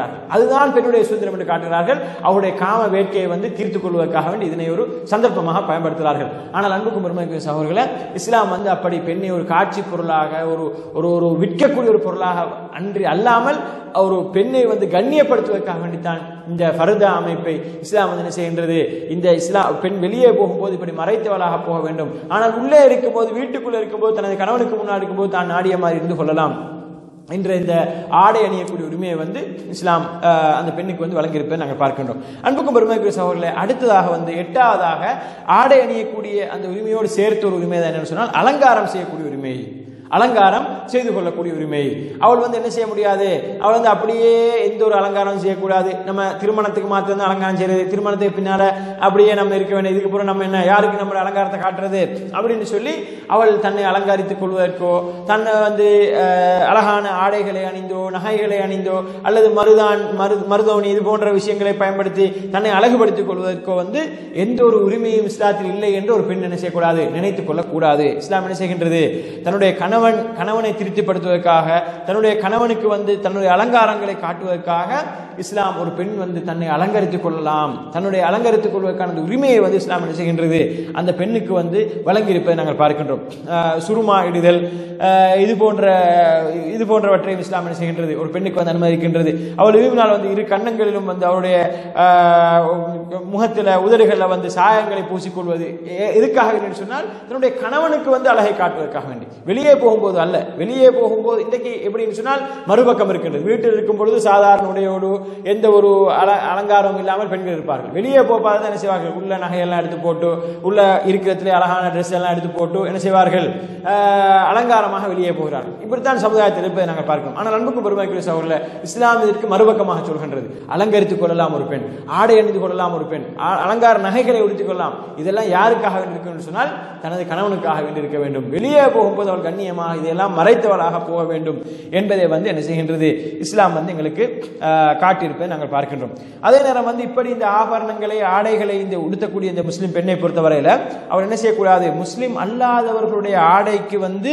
காட்டுகிறார்கள் அதுதான் பெண்ணுடைய சுதந்திரம் என்று காட்டுகிறார்கள் அவருடைய காம வேட்கையை வந்து தீர்த்துக் கொள்வதற்காக வேண்டி இதனை ஒரு சந்தர்ப்பமாக பயன்படுத்துகிறார்கள் ஆனால் அன்புக்கும் பெருமைக்கு சகோதரர்களே இஸ்லாம் வந்து அப்படி பெண்ணை ஒரு காட்சி பொருளாக ஒரு ஒரு ஒரு விற்கக்கூடிய ஒரு பொருளாக அன்றி அல்லாமல் ஒரு பெண்ணை வந்து கண்ணியப்படுத்துவதற்காக வேண்டித்தான் இந்த ஃபர்த அமைப்பை இஸ்லாம் வந்து என்ன செய்கின்றது இந்த இஸ்லாம் பெண் வெளியே போகும்போது இப்படி மறைத்தவளாக போக வேண்டும் ஆனால் உள்ளே இருக்கும்போது வீட்டுக்குள்ளே இருக்கும்போது தனது கணவனுக்கு முன்னாடி இருக்கும்போது தான் நாடிய மாதிரி இருந்து கொள்ளலாம் என்ற இந்த ஆடை அணியக்கூடிய உரிமையை வந்து இஸ்லாம் அஹ், அந்த பெண்ணுக்கு வந்து வழங்கியிருப்பதை நாங்கள் பார்க்கின்றோம் அன்புக்கும் பெருமைக்குரிய சகோதரர்களே அடுத்ததாக வந்து எட்டாவதாக ஆடை அணியக்கூடிய அந்த உரிமையோடு சேர்த்து ஒரு உரிமை தான் என்னன்னு சொன்னால் அலங்காரம் செய்யக்கூடிய உரிமை அலங்காரம் செய்து கொள்ளக்கூடிய உரிமை அவள் வந்து என்ன செய்ய முடியாது அவள் வந்து அப்படியே எந்த ஒரு அலங்காரம் செய்யக்கூடாது நம்ம திருமணத்துக்கு மாத்திரம் தான் அலங்காரம் செய்யறது திருமணத்துக்கு பின்னால அப்படியே நம்ம இருக்க வேண்டிய இதுக்கு அப்புறம் நம்ம என்ன யாருக்கு நம்ம அலங்காரத்தை காட்டுறது அப்படின்னு சொல்லி அவள் தன்னை அலங்கரித்துக் கொள்வதற்கோ தன்னை வந்து அஹ், அழகான ஆடைகளை அணிந்தோ நகைகளை அணிந்தோ அல்லது மருதான் மரு மருதவணி இது போன்ற விஷயங்களை பயன்படுத்தி தன்னை அழகுபடுத்திக் கொள்வதற்கோ வந்து எந்த ஒரு உரிமையும் இஸ்லாத்தில் இல்லை என்று ஒரு பெண் என்ன செய்யக்கூடாது நினைத்துக் கொள்ளக்கூடாது இஸ்லாம் என்ன செய்கின்றது தன்னுடைய கணவன் கணவனை திருப்திப்படுத்துவதற்காக தன்னுடைய கணவனுக்கு வந்து தன்னுடைய அலங்காரங்களை காட்டுவதற்காக இஸ்லாம் ஒரு பெண் வந்து தன்னை அலங்கரித்துக் கொள்ளலாம் தன்னுடைய அலங்கரித்துக் கொள்வதற்கான அந்த உரிமையை வந்து இஸ்லாம் என்ன செய்கின்றது அந்த பெண்ணுக்கு வந்து வழங்கியிருப்பதை நாங்கள் பார்க்கின்றோம் அஹ் சுருமா இடுதல் அஹ் இது போன்ற இது போன்றவற்றையும் இஸ்லாம் என்ன செய்கின்றது ஒரு பெண்ணுக்கு வந்து அனுமதிக்கின்றது அவள் விரும்பினால் வந்து இரு கன்னங்களிலும் வந்து அவருடைய அஹ், முகத்தில் உதடுகளில் வந்து சாயங்களை பூசிக்கொள்வது எ- எதுக்காக என்று சொன்னால் தன்னுடைய கணவனுக்கு வந்து அழகை காட்டுவதற்காக வேண்டி வெளியே போகும்போது அல்ல வெளியே போகும்போது இன்றைக்கு எப்படின்னு சொன்னால் மறுபக்கம் இருக்கின்றது வீட்டில் இருக்கும் பொழுது சாதாரண உடையோடு எந்த ஒரு அல அலங்காரமும் இல்லாமல் பெண்கள் இருப்பார்கள் வெளியே போப்பாத என்ன செய்வார்கள் உள்ள நகையெல்லாம் எடுத்து போட்டு உள்ள இருக்கிறதுலே அழகான ட்ரெஸ் எல்லாம் எடுத்து போட்டு என்ன செய்வார்கள் ஆஹ், அலங்காரமாக வெளியே போகிறார்கள் இப்படித்தான் சமுதாயத்தில் இருப்பதை நாங்கள் பார்க்கிறோம் ஆனால் அன்புக்கும் பெருமைக்குரிய சகோதரர்களே இஸ்லாம் இதற்கு மறுபக்கமாக சொல்கின்றது அலங்கரித்துக் கொள்ளலாம் ஒரு பெண் ஆடை அணிந்து கொள்ளலாம் ஒரு பெண் அ- அலங்கார நகைகளை உடுத்திக் கொள்ளலாம் இதெல்லாம் யாருக்காக வேண்டியிருக்கும் என்று சொன்னால் தனது கணவனுக்காக வேண்டியிருக்க வேண்டும் வெளியே போகும்போது அவள் கண்ணியமாக இதையெல்லாம் மறைத்தவளாக போக வேண்டும் என்பதை வந்து என்ன செய்கின்றது இஸ்லாம் வந்து எங்களுக்கு ஆஹ், காட்டியிருப்பதை நாங்கள் பார்க்கின்றோம் அதே நேரம் வந்து இப்படி இந்த ஆபரணங்களை ஆடைகளை இந்த உடுத்தக்கூடிய இந்த முஸ்லிம் பெண்ணை பொறுத்தவரையில அவர் என்ன செய்யக்கூடாது முஸ்லிம் அல்லாதவர்களுடைய ஆடைக்கு வந்து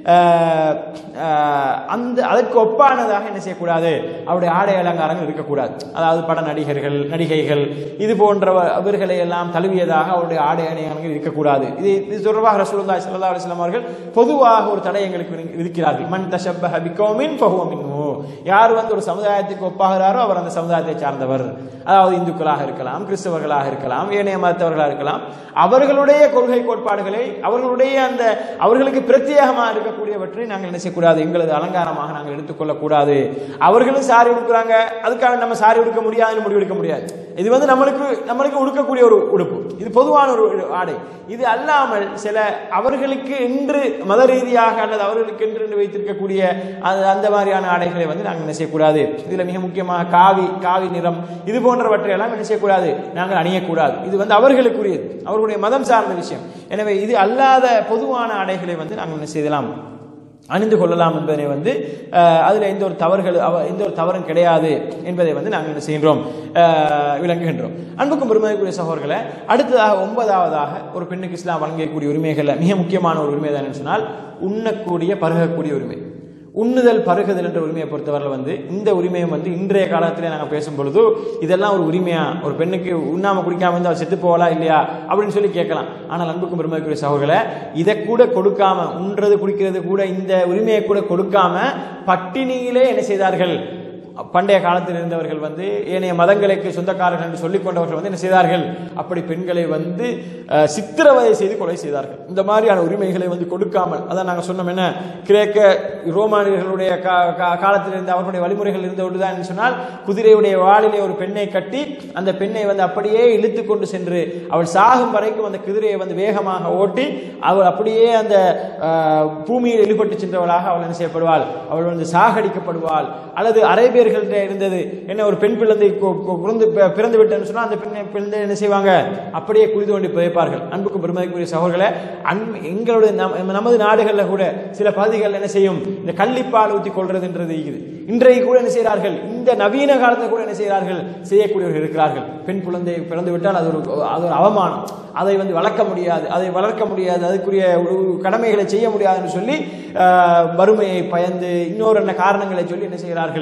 ஆஹ், ஆஹ், அந்த அதற்கு ஒப்பானதாக என்ன செய்யக்கூடாது அவருடைய ஆடை அலங்காரங்கள் இருக்கக்கூடாது அதாவது பட நடிகர்கள் நடிகைகள் இது போன்ற அவர்களை எல்லாம் தழுவியதாக அவருடைய ஆடை அணியங்கள் இருக்கக்கூடாது இது இது தொடர்பாக ரசூலுல்லாஹி ஸல்லல்லாஹு அலைஹி வஸல்லம் அவர்கள் பொதுவாக ஒரு தடை எங்களுக்கு விதி- விதிக்கிறார்கள் மன் தஷப்பஹ பிகௌமின் ஃபஹுவ மின்ஹு யார் வந்து ஒரு சமுதாயத்துக்கு ஒப்பாகிறாரோ அவர் அந்த சமுதாயத்தை சார்ந்தவர் அதாவது இந்துக்களாக இருக்கலாம் கிறிஸ்தவர்களாக இருக்கலாம் ஏனைய மதத்தவர்களாக இருக்கலாம் அவர்களுடைய கொள்கை கோட்பாடுகளை அவர்களுடைய அந்த அவர்களுக்கு பிரத்யேகமாக இருக்கக்கூடியவற்றை நாங்கள் என்ன செய்யக்கூடாது எங்களது அலங்காரமாக நாங்கள் எடுத்துக்கொள்ளக்கூடாது அவர்களும் சாரி உடுக்குறாங்க அதுக்காக நம்ம சாரி உடுக்க முடியாதுன்னு முடிவெடுக்க முடியாது இது வந்து நம்மளுக்கு நம்மளுக்கு உடுக்கக்கூடிய ஒரு உடுப்பு இது பொதுவான ஒரு ஆடை இது அல்லாமல் சில அவர்களுக்கு என்று மத ரீதியாக அல்லது அவர்களுக்கு என்று என்று வைத்திருக்கக்கூடிய அந்த அந்த மாதிரியான ஆடைகளை வந்து நாங்கள் என்ன செய்யக்கூடாது இதில் மிக முக்கியமாக காவி காவி நிறம் இது போன்றவற்றை எல்லாம் என்ன செய்யக்கூடாது நாங்கள் அணியக்கூடாது இது வந்து அவர்களுக்குரியது அவர்களுடைய மதம் சார்ந்த விஷயம் எனவே இது அல்லாத பொதுவான ஆடைகளை வந்து நாங்கள் என்ன செய்யலாம் அணிந்து கொள்ளலாம் என்பதை வந்து அஹ், அதுல எந்த ஒரு தவறுகள் அவ- எந்த ஒரு தவறும் கிடையாது என்பதை வந்து நாங்கள் என்ன செய்கின்றோம் அஹ், விளங்குகின்றோம் அன்புக்கும் பெருமதிக்குரிய சகோதரர்களை அடுத்ததாக ஒன்பதாவதாக ஒரு பெண்ணுக்கு இஸ்லாம் வழங்கக்கூடிய உரிமைகள்ல மிக முக்கியமான ஒரு உரிமை தான் என்னன்னு சொன்னால் உண்ணக்கூடிய பருகக்கூடிய உரிமை உண்ணுதல் பருகுதல் என்ற உரிமையை பொறுத்தவரை வந்து இந்த உரிமையும் வந்து இன்றைய காலத்திலே நாங்கள் பேசும் பொழுது இதெல்லாம் ஒரு உரிமையா ஒரு பெண்ணுக்கு உண்ணாம குடிக்காம இருந்தால் செத்து போகலா இல்லையா அப்படின்னு சொல்லி கேட்கலாம் ஆனால் அன்புக்கும் பெருமைக்குரிய சகோதரர்களை இதை கூட கொடுக்காம உண்றது குடிக்கிறது கூட இந்த உரிமையை கூட கொடுக்காம பட்டினியிலே என்ன செய்தார்கள் பண்டைய காலத்தில் இருந்தவர்கள் வந்து ஏனைய மதங்களுக்கு சொந்தக்காரர்கள் என்று சொல்லிக் கொண்டவர்கள் வந்து என்ன செய்தார்கள் அப்படி பெண்களை வந்து அஹ், சித்திரவதை செய்து கொலை செய்தார்கள் இந்த மாதிரியான உரிமைகளை வந்து கொடுக்காமல் அதான் நாங்கள் சொன்னோம் என்ன கிரேக்க ரோமானியர்களுடைய கா- கா- காலத்தில் இருந்த அவர்களுடைய வழிமுறைகள் இருந்தோடு தான் சொன்னால் குதிரையுடைய வாளிலே ஒரு பெண்ணை கட்டி அந்த பெண்ணை வந்து அப்படியே இழுத்து கொண்டு சென்று அவள் சாகும் வரைக்கும் அந்த குதிரையை வந்து வேகமாக ஓட்டி அவள் அப்படியே அந்த அஹ், பூமியில் இழுபட்டு சென்றவளாக அவள் என்ன செய்யப்படுவாள் அவள் வந்து சாகடிக்கப்படுவாள் அல்லது அரேபியர்கள் இருந்தது என்ன ஒரு பெண் பிள்ளை கு- கு- பிறந்து பி- பிறந்து விட்டேன்னு சொன்னா அந்த பெண்ணை பிள்ளை என்ன செய்வாங்க அப்படியே குழி தோண்டி புதைப்பார்கள் அன்புக்கும் பெருமதிக்குரிய சகோதரர்களே அன் எங்களுடைய நம்- நமது நாடுகளில் கூட சில பகுதிகள் என்ன செய்யும் இந்த கள்ளிப்பால் ஊற்றி கொள்றதுன்றது இருக்குது இன்றைக்கு கூட என்ன செய்கிறார்கள் இந்த நவீன காலத்தில் கூட என்ன செய்கிறார்கள் செய்யக்கூடியவர்கள் இருக்கிறார்கள் பெண் குழந்தை பிறந்து விட்டால் அது ஒரு அது ஒரு அவமானம் அதை வந்து வளர்க்க முடியாது அதை வளர்க்க முடியாது அதுக்குரிய ஒரு கடமைகளை செய்ய முடியாதுன்னு சொல்லி ஆஹ், வறுமையை பயந்து இன்னொரு என்ன காரணங்களை சொல்லி என்ன செய்கிறார்கள் கொலை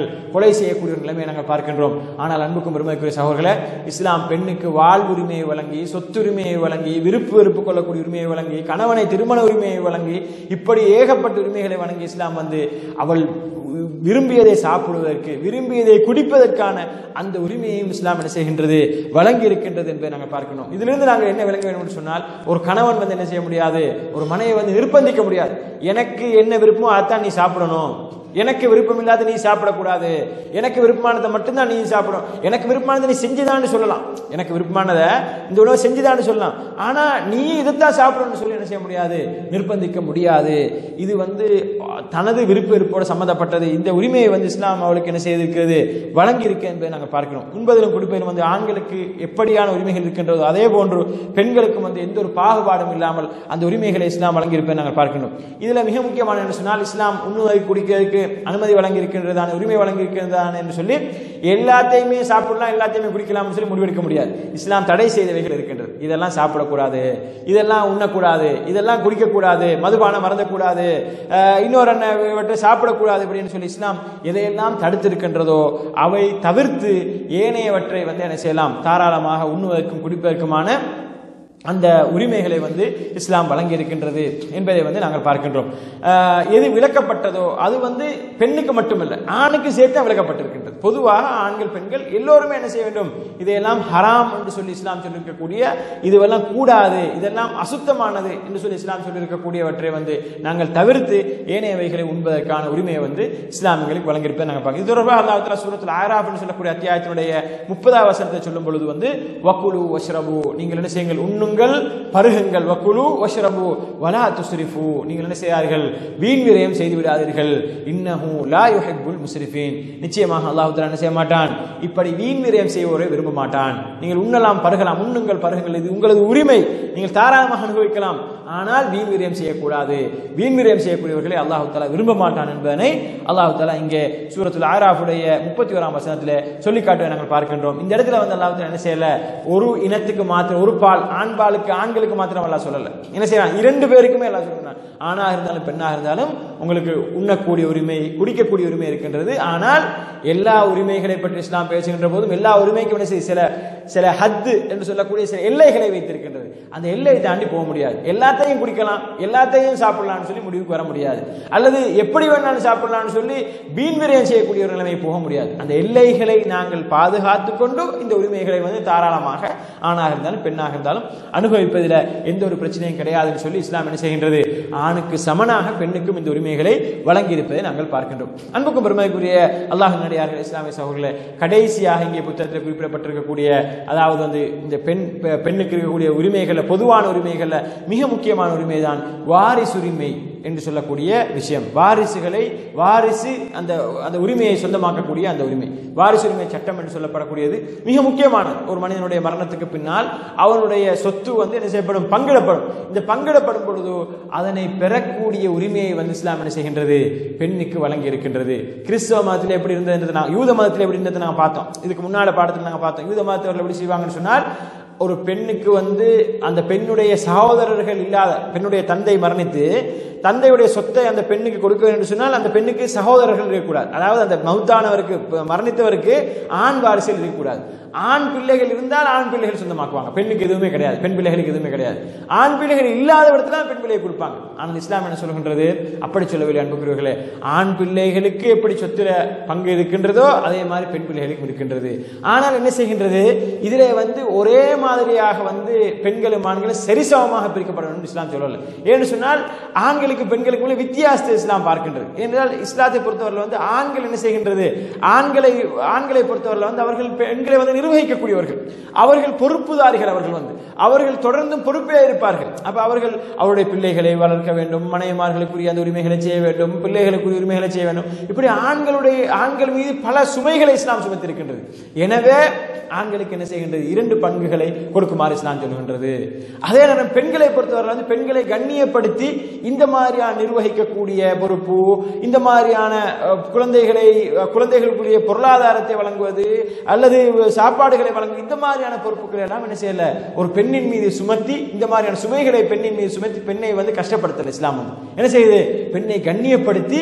கொலை செய்யக்கூடிய ஒரு நிலைமையை நாங்கள் பார்க்கின்றோம் ஆனால் அன்புக்கும் பெருமைக்குரிய சகோதரர்களே இஸ்லாம் பெண்ணுக்கு வாழ்வுரிமையை வழங்கி சொத்துரிமையை வழங்கி விருப்பு வெறுப்பு கொள்ளக்கூடிய உரிமையை வழங்கி கணவனை திருமண உரிமையை வழங்கி இப்படி ஏகப்பட்ட உரிமைகளை வழங்கி இஸ்லாம் வந்து அவள் விரும்பியதை சாப்பிடுவதற்கு விரும்பியதை குடிப்பதற்கான அந்த உரிமையையும் இஸ்லாம் என்ன செய்கின்றது வழங்கி இருக்கின்றது என்பதை நாங்கள் பார்க்கணும் இதிலிருந்து நாங்கள் என்ன விளங்க வேண்டும் என்று சொன்னால் ஒரு கணவன் வந்து என்ன செய்ய முடியாது ஒரு மனையை வந்து நிர்பந்திக்க முடியாது எனக்கு என்ன விருப்பமோ அதான் நீ சாப்பிடணும் எனக்கு விருப்பம் இல்லாத நீ சாப்பிடக்கூடாது எனக்கு விருப்பமானதை மட்டும்தான் நீ சாப்பிடும் எனக்கு விருப்பமானதை நீ செஞ்சுதான்னு சொல்லலாம் எனக்கு விருப்பமானதை இந்த உணவை செஞ்சுதான்னு சொல்லலாம் ஆனா நீ இதைத்தான் சாப்பிடணும்னு சொல்லி என்ன செய்ய முடியாது நிர்பந்திக்க முடியாது இது வந்து தனது விருப்ப விருப்போட சம்பந்தப்பட்டது இந்த உரிமையை வந்து இஸ்லாம் அவளுக்கு என்ன செய்திருக்கிறது வழங்கி இருக்கு என்பதை நாங்கள் பார்க்கிறோம் உண்பதிலும் குடிப்பதிலும் வந்து ஆண்களுக்கு எப்படியான உரிமைகள் இருக்கின்றதோ அதே போன்று பெண்களுக்கும் வந்து எந்த ஒரு பாகுபாடும் இல்லாமல் அந்த உரிமைகளை இஸ்லாம் வழங்கியிருப்பதை நாங்கள் பார்க்கணும் இதுல மிக முக்கியமான என்ன சொன்னால் இஸ்லாம் உண்ணுவதை குடிக்கிறதுக்கு அனுமதி வழங்கி இருக்கின்றதான உரிமை வழங்கி இருக்கின்றதான என்று சொல்லி எல்லாத்தையுமே சாப்பிடலாம் எல்லாத்தையுமே குடிக்கலாம்னு சொல்லி முடிவெடுக்க முடியாது இஸ்லாம் தடை செய்தவைகள் இருக்கின்றது இதெல்லாம் சாப்பிடக்கூடாது இதெல்லாம் உண்ணக்கூடாது இதெல்லாம் குடிக்கக்கூடாது மதுபானம் மறந்தக்கூடாது அஹ் இன்னொரு இவற்றை சாப்பிடக்கூடாது அப்படின்னு சொல்லி இஸ்லாம் எதையெல்லாம் தடுத்திருக்கின்றதோ அவை தவிர்த்து ஏனையவற்றை வந்து என்ன செய்யலாம் தாராளமாக உண்ணுவதற்கும் குடிப்பதற்குமான அந்த உரிமைகளை வந்து இஸ்லாம் வழங்கி இருக்கின்றது என்பதை வந்து நாங்கள் பார்க்கின்றோம் ஆஹ் எது விளக்கப்பட்டதோ அது வந்து பெண்ணுக்கு மட்டுமல்ல ஆணுக்கு சேர்த்து விளக்கப்பட்டிருக்கின்றது பொதுவாக ஆண்கள் பெண்கள் எல்லோருமே என்ன செய்ய வேண்டும் இதையெல்லாம் ஹராம் என்று சொல்லி இஸ்லாம் சொல்லியிருக்கக்கூடிய இதுவெல்லாம் கூடாது இதெல்லாம் அசுத்தமானது என்று சொல்லி இஸ்லாம் சொல்லியிருக்கக்கூடியவற்றை வந்து நாங்கள் தவிர்த்து ஏனையவைகளை உண்பதற்கான உரிமையை வந்து இஸ்லாமியர்களுக்கு வழங்கியிருப்பதை நாங்கள் பார்க்கிறோம் இது தொடர்பாக அல்லாஹ் சூரத்தில் ஆராப் என்று சொல்லக்கூடிய அத்தியாயத்தினுடைய முப்பதாவது வசனத்தை சொல்லும் பொழுது வந்து வக்குலு வஷ்ரபு நீங்கள் என்ன செய்யுங்கள் உண்ணும் உண்ணுங்கள் பருகுங்கள் வக்குலு வஷ்ரபு வலா துஸ்ரிஃபு நீங்கள் என்ன செய்யார்கள் வீண் விரயம் செய்து விடாதீர்கள் இன்னஹு லா யுஹிப்புல் முஸ்ரிஃபீன் நிச்சயமாக அல்லாஹ் தஆலா என்ன செய்ய மாட்டான் இப்படி வீண் விரயம் செய்வோரை விரும்ப மாட்டான் நீங்கள் உண்ணலாம் பருகலாம் உண்ணுங்கள் பருகுங்கள் இது உங்களது உரிமை நீங்கள் தாராளமாக அனுபவிக்கலாம் ஆனால் வீண் விரயம் செய்யக்கூடாது வீண் விரயம் செய்யக்கூடியவர்களை அல்லாஹு தாலா விரும்ப மாட்டான் என்பதனை அல்லாஹு தாலா இங்கே சூரத்துல் ஆராஃபுடைய முப்பத்தி ஓராம் வசனத்தில் சொல்லி காட்டுவதை நாங்கள் பார்க்கின்றோம் இந்த இடத்துல வந்து அல்லாஹு தாலா என்ன செய்யல ஒரு இனத்துக்கு மாத்திரம் ஒரு பால் ஆண் பாலுக்கு ஆண்களுக்கு மாத்திரம் அல்லாஹ் சொல்லல என்ன செய்யறான் இரண்டு பேருக்குமே எல்லாம் சொல்றான் ஆணாக இருந்தாலும் பெண்ணாக இருந்தாலும் உங்களுக்கு உண்ணக்கூடிய உரிமை குடிக்கக்கூடிய உரிமை இருக்கின்றது ஆனால் எல்லா உரிமைகளை பற்றி இஸ்லாம் பேசுகின்ற போதும் எல்லா உரிமைக்கும் என்ன செய்ய சில சில ஹத்து என்று சொல்லக்கூடிய சில எல்லைகளை வைத்திருக்கின்றது அந்த எல்லையை தாண்டி போக முடியாது எல்லாத்தையும் குடிக்கலாம் எல்லாத்தையும் சாப்பிடலாம்னு சொல்லி முடிவுக்கு வர முடியாது அல்லது எப்படி வேணாலும் சாப்பிடலாம்னு சொல்லி வீண் விரயம் செய்யக்கூடிய ஒரு நிலைமை போக முடியாது அந்த எல்லைகளை நாங்கள் பாதுகாத்து கொண்டு இந்த உரிமைகளை வந்து தாராளமாக ஆணாக இருந்தாலும் பெண்ணாக இருந்தாலும் அனுபவிப்பதில் எந்த ஒரு பிரச்சனையும் கிடையாதுன்னு சொல்லி இஸ்லாம் என்ன செய்கின்றது ஆணுக்கு சமனாக பெண்ணுக்கும் இந்த உரிமைகளை வழங்கி இருப்பதை நாங்கள் பார்க்கின்றோம் அன்புக்கும் பெருமைக்குரிய அல்லாஹ் நடிகார்கள் இஸ்லாமிய சகோதரர்களே கடைசியாக இங்கே புத்தகத்தில் குறிப்பிடப்பட்டிருக்கக்கூடிய அதாவது வந்து இந்த பெண் பெ- பெண்ணுக்கு இருக்கக்கூடிய உரிமைகள்ல பொதுவான உரிமைகள்ல மிக முக்கியமான உரிமை தான் வாரிசுரிமை என்று சொல்லக்கூடிய விஷயம் வாரிசுகளை வாரிசு அந்த அந்த உரிமையை சொந்தமாக்கக்கூடிய அந்த உரிமை வாரிசுரிமை சட்டம் என்று சொல்லப்படக்கூடியது மிக முக்கியமான ஒரு மனிதனுடைய மரணத்துக்கு பின்னால் அவனுடைய சொத்து வந்து என்ன செய்யப்படும் பங்கிடப்படும் இந்த பங்கிடப்படும் பொழுது அதனை பெறக்கூடிய உரிமையை வந்து இஸ்லாம் என்ன செய்கின்றது பெண்ணுக்கு வழங்கி இருக்கின்றது கிறிஸ்தவ மதத்தில் எப்படி இருந்தது நான் யூத மதத்தில் எப்படி இருந்தது நாங்கள் பார்த்தோம் இதுக்கு முன்னால பாடத்தில் நாங்கள் பார்த்தோம் யூத மதத்தவர்கள் எப்படி செய்வாங்கன்னு சொன்னால் ஒரு பெண்ணுக்கு வந்து அந்த பெண்ணுடைய சகோதரர்கள் இல்லாத பெண்ணுடைய தந்தை மரணித்து தந்தையுடைய சொத்தை அந்த பெண்ணுக்கு கொடுக்க வேண்டும் என்று சொன்னால் அந்த பெண்ணுக்கு சகோதரர்கள் இருக்கக்கூடாது அதாவது அந்த மௌத்தானவருக்கு ப- மரணித்தவருக்கு ஆண் வாரிசுகள் இருக்கக்கூடாது ஆண் பிள்ளைகள் இருந்தால் ஆண் பிள்ளைகள் சொந்தமாக்குவாங்க பெண்ணுக்கு எதுவுமே கிடையாது பெண் பிள்ளைகளுக்கு எதுவுமே கிடையாது ஆண் பிள்ளைகள் இல்லாத இடத்துல தான் பெண் பிள்ளையை கொடுப்பாங்க ஆனால் இஸ்லாம் என்ன சொல்கின்றது அப்படி சொல்லவில்லை அன்புக்குரியவர்களே ஆண் பிள்ளைகளுக்கு எப்படி சொத்துல பங்கு இருக்கின்றதோ அதே மாதிரி பெண் பிள்ளைகளுக்கும் இருக்கின்றது ஆனால் என்ன செய்கின்றது இதிலே வந்து ஒரே மாதிரியாக வந்து பெண்களும் ஆண்களும் சரிசமமாக பிரிக்கப்பட வேண்டும் என்று இஸ்லாம் சொல்லல ஏன்னு சொன்னால் ஆண்களுக்கு பெண்களுக்கு உள்ள வித்தியாசத்தை இஸ்லாம் பார்க்கின்றது ஏனென்றால் இஸ்லாத்தை பொறுத்தவரையில் வந்து ஆண்கள் என்ன செய்கின்றது ஆண்களை ஆண்களை பொறுத்தவரையில் வந்து அவர்கள் பெண்களை வந்து நிர்வகிக்கக்கூடியவர்கள் அவர்கள் பொறுப்புதாரிகள் அவர்கள் வந்து அவர்கள் தொடர்ந்தும் பொறுப்பே இருப்பார்கள் அப்ப அவர்கள் அவருடைய பிள்ளைகளை வளர்க்க வேண்டும் மனைவிமார்களுக்குரிய அந்த உரிமைகளை செய்ய வேண்டும் பிள்ளைகளுக்குரிய உரிமைகளை செய்ய வேண்டும் இப்படி ஆண்களுடைய ஆண்கள் மீது பல சுமைகளை இஸ்லாம் சுமத்திருக்கின்றது எனவே ஆண்களுக்கு என்ன செய்கின்றது இரண்டு பண்புகளை கொடுக்குமாறு இஸ்லாம் சொல்கின்றது அதே நேரம் பெண்களை பொறுத்தவரை வந்து பெண்களை கண்ணியப்படுத்தி இந்த மாதிரியான நிர்வகிக்கக்கூடிய பொறுப்பு இந்த மாதிரியான அஹ், குழந்தைகளை அஹ், குழந்தைகளுக்குரிய பொருளாதாரத்தை வழங்குவது அல்லது சாப்பாடுகளை வழங்குவது இந்த மாதிரியான பொறுப்புகளை எல்லாம் என்ன செய்யல ஒரு பெண்ணின் மீது சுமத்தி இந்த மாதிரியான சுமைகளை பெண்ணின் மீது சுமத்தி பெண்ணை வந்து கஷ்டப்படுத்தல இஸ்லாம் வந்து என்ன செய்யுது பெண்ணை கண்ணியப்படுத்தி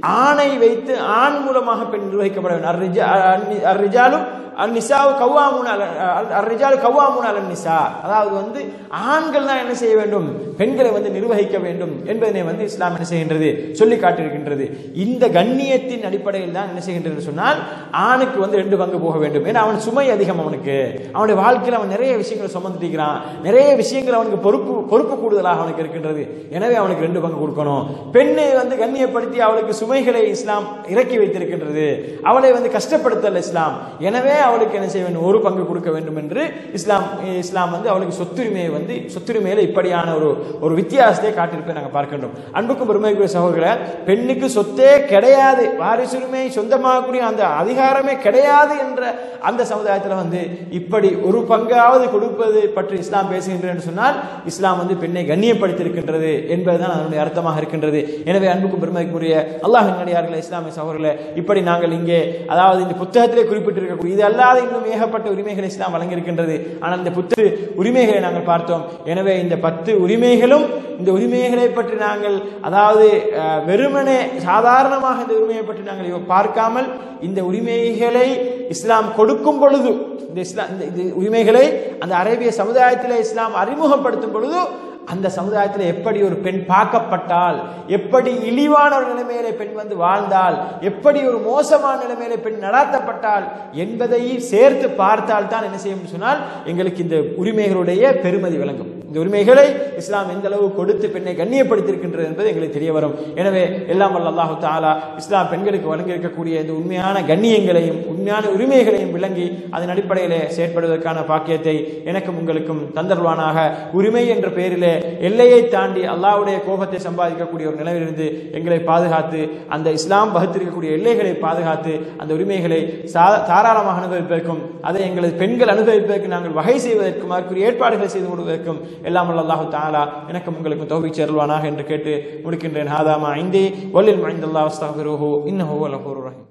ஆணை வைத்து ஆண் மூலமாக பெண் நிர்வகிக்கப்பட வேண்டும் அர்ரிஜா- அன்னி- அர்ரிஜாலும் அந்நிசாவு கவ்வாமுன அர்ரிஜாலு கவ்வாமுன அலன் நிசா அதாவது வந்து ஆண்கள் தான் என்ன செய்ய வேண்டும் பெண்களை வந்து நிர்வகிக்க வேண்டும் என்பதனை வந்து இஸ்லாம் என்ன செய்கின்றது சொல்லி காட்டியிருக்கின்றது இந்த கண்ணியத்தின் அடிப்படையில் தான் என்ன செய்கின்றது சொன்னால் ஆணுக்கு வந்து ரெண்டு பங்கு போக வேண்டும் ஏன்னா அவன் சுமை அதிகம் அவனுக்கு அவனுடைய வாழ்க்கையில் அவன் நிறைய விஷயங்களை சுமந்துட்டிருக்கிறான் நிறைய விஷயங்கள் அவனுக்கு பொறுப்பு பொறுப்பு கூடுதலாக அவனுக்கு இருக்கின்றது எனவே அவனுக்கு ரெண்டு பங்கு கொடுக்கணும் பெண்ணை வந்து கண்ணியப்படுத்தி அவளுக்கு சுமைகளை இஸ்லாம் இறக்கி வைத்திருக்கின்றது அவளை வந்து கஷ்டப்படுத்தல் இஸ்லாம் எனவே அவளுக்கு என்ன செய்ய வேண்டும் ஒரு பங்கு கொடுக்க வேண்டும் என்று இஸ்லாம் இஸ்லாம் வந்து அவளுக்கு சொத்துரிமையை வந்து சொத்துரிமையில இப்படியான ஒரு ஒரு வித்தியாசத்தை காட்டியிருப்பதை நாங்கள் பார்க்கின்றோம் அன்புக்கும் பெருமைக்குரிய சகோதரர்களே பெண்ணுக்கு சொத்தே கிடையாது வாரிசுரிமை சொந்தமாகக்கூடிய அந்த அதிகாரமே கிடையாது என்ற அந்த சமுதாயத்தில் வந்து இப்படி ஒரு பங்காவது கொடுப்பது பற்றி இஸ்லாம் பேசுகின்றது என்று சொன்னால் இஸ்லாம் வந்து பெண்ணை கண்ணியப்படுத்தியிருக்கின்றது என்பதுதான் அதனுடைய அர்த்தமாக இருக்கின்றது எனவே அன்புக்கும் பெருமைக்குரிய அல்லாஹ் நடிகார்களே இஸ்லாமிய சகோதரர்களே இப்படி நாங்கள் இங்கே அதாவது இந்த புத்தகத்திலே குறிப்பிட்டிருக்கக்கூடிய இது அல்லாத இன்னும் ஏகப்பட்ட உரிமைகளை இஸ்லாம் வழங்கியிருக்கின்றது ஆனால் இந்த புத்து உரிமைகளை நாங்கள் பார்த்தோம் எனவே இந்த பத்து உரிமைகளும் இந்த உரிமைகளை பற்றி நாங்கள் அதாவது அஹ், வெறுமனே சாதாரணமாக இந்த உரிமையை பற்றி நாங்கள் இவ- பார்க்காமல் இந்த உரிமைகளை இஸ்லாம் கொடுக்கும் பொழுது இந்த இஸ்லாம் இந்த இந்த உரிமைகளை அந்த அரேபிய சமுதாயத்திலே இஸ்லாம் அறிமுகப்படுத்தும் பொழுது அந்த சமுதாயத்தில் எப்படி ஒரு பெண் பார்க்கப்பட்டால் எப்படி இழிவான ஒரு நிலைமையிலே பெண் வந்து வாழ்ந்தால் எப்படி ஒரு மோசமான நிலைமையிலே பெண் நடாத்தப்பட்டால் என்பதை சேர்த்து பார்த்தால் தான் என்ன செய்யும் சொன்னால் எங்களுக்கு இந்த உரிமைகளுடைய பெருமதி விளங்கும் இந்த உரிமைகளை இஸ்லாம் எந்த அளவு கொடுத்து பெண்ணை கண்ணியப்படுத்தியிருக்கின்றது என்பது எங்களுக்கு தெரிய வரும் எனவே எல்லாம் வல்ல அல்லாஹு தாலா இஸ்லாம் பெண்களுக்கு வழங்கியிருக்கக்கூடிய இந்த உண்மையான கண்ணியங்களையும் உண்மையான உரிமைகளையும் விளங்கி அதன் அடிப்படையிலே செயற்படுவதற்கான பாக்கியத்தை எனக்கும் உங்களுக்கும் தந்தருவானாக உரிமை என்ற பெயரிலே எல்லையை தாண்டி அல்லாஹ்வுடைய கோபத்தை சம்பாதிக்கக்கூடிய ஒரு நிலையிலிருந்து எங்களை பாதுகாத்து அந்த இஸ்லாம் வகுத்திருக்கக்கூடிய எல்லைகளை பாதுகாத்து அந்த உரிமைகளை சா- தாராளமாக அனுபவிப்பதற்கும் அதை எங்களது பெண்கள் அனுபவிப்பதற்கு நாங்கள் வகை செய்வதற்கும் அதற்குரிய ஏற்பாடுகளை செய்து கொடுவதற்கும் எல்லாம் வல்ல அல்லாஹு தாலா எனக்கும் உங்களுக்கும் தௌஃபீக் சேர்வானாக என்று கேட்டு முடிக்கின்றேன் ஹாதாமா ஐந்தே வல்லில் மைந்தல்லா அஸ்தக்ஃபிருஹு இன்னஹு வலகூர் ரஹீம்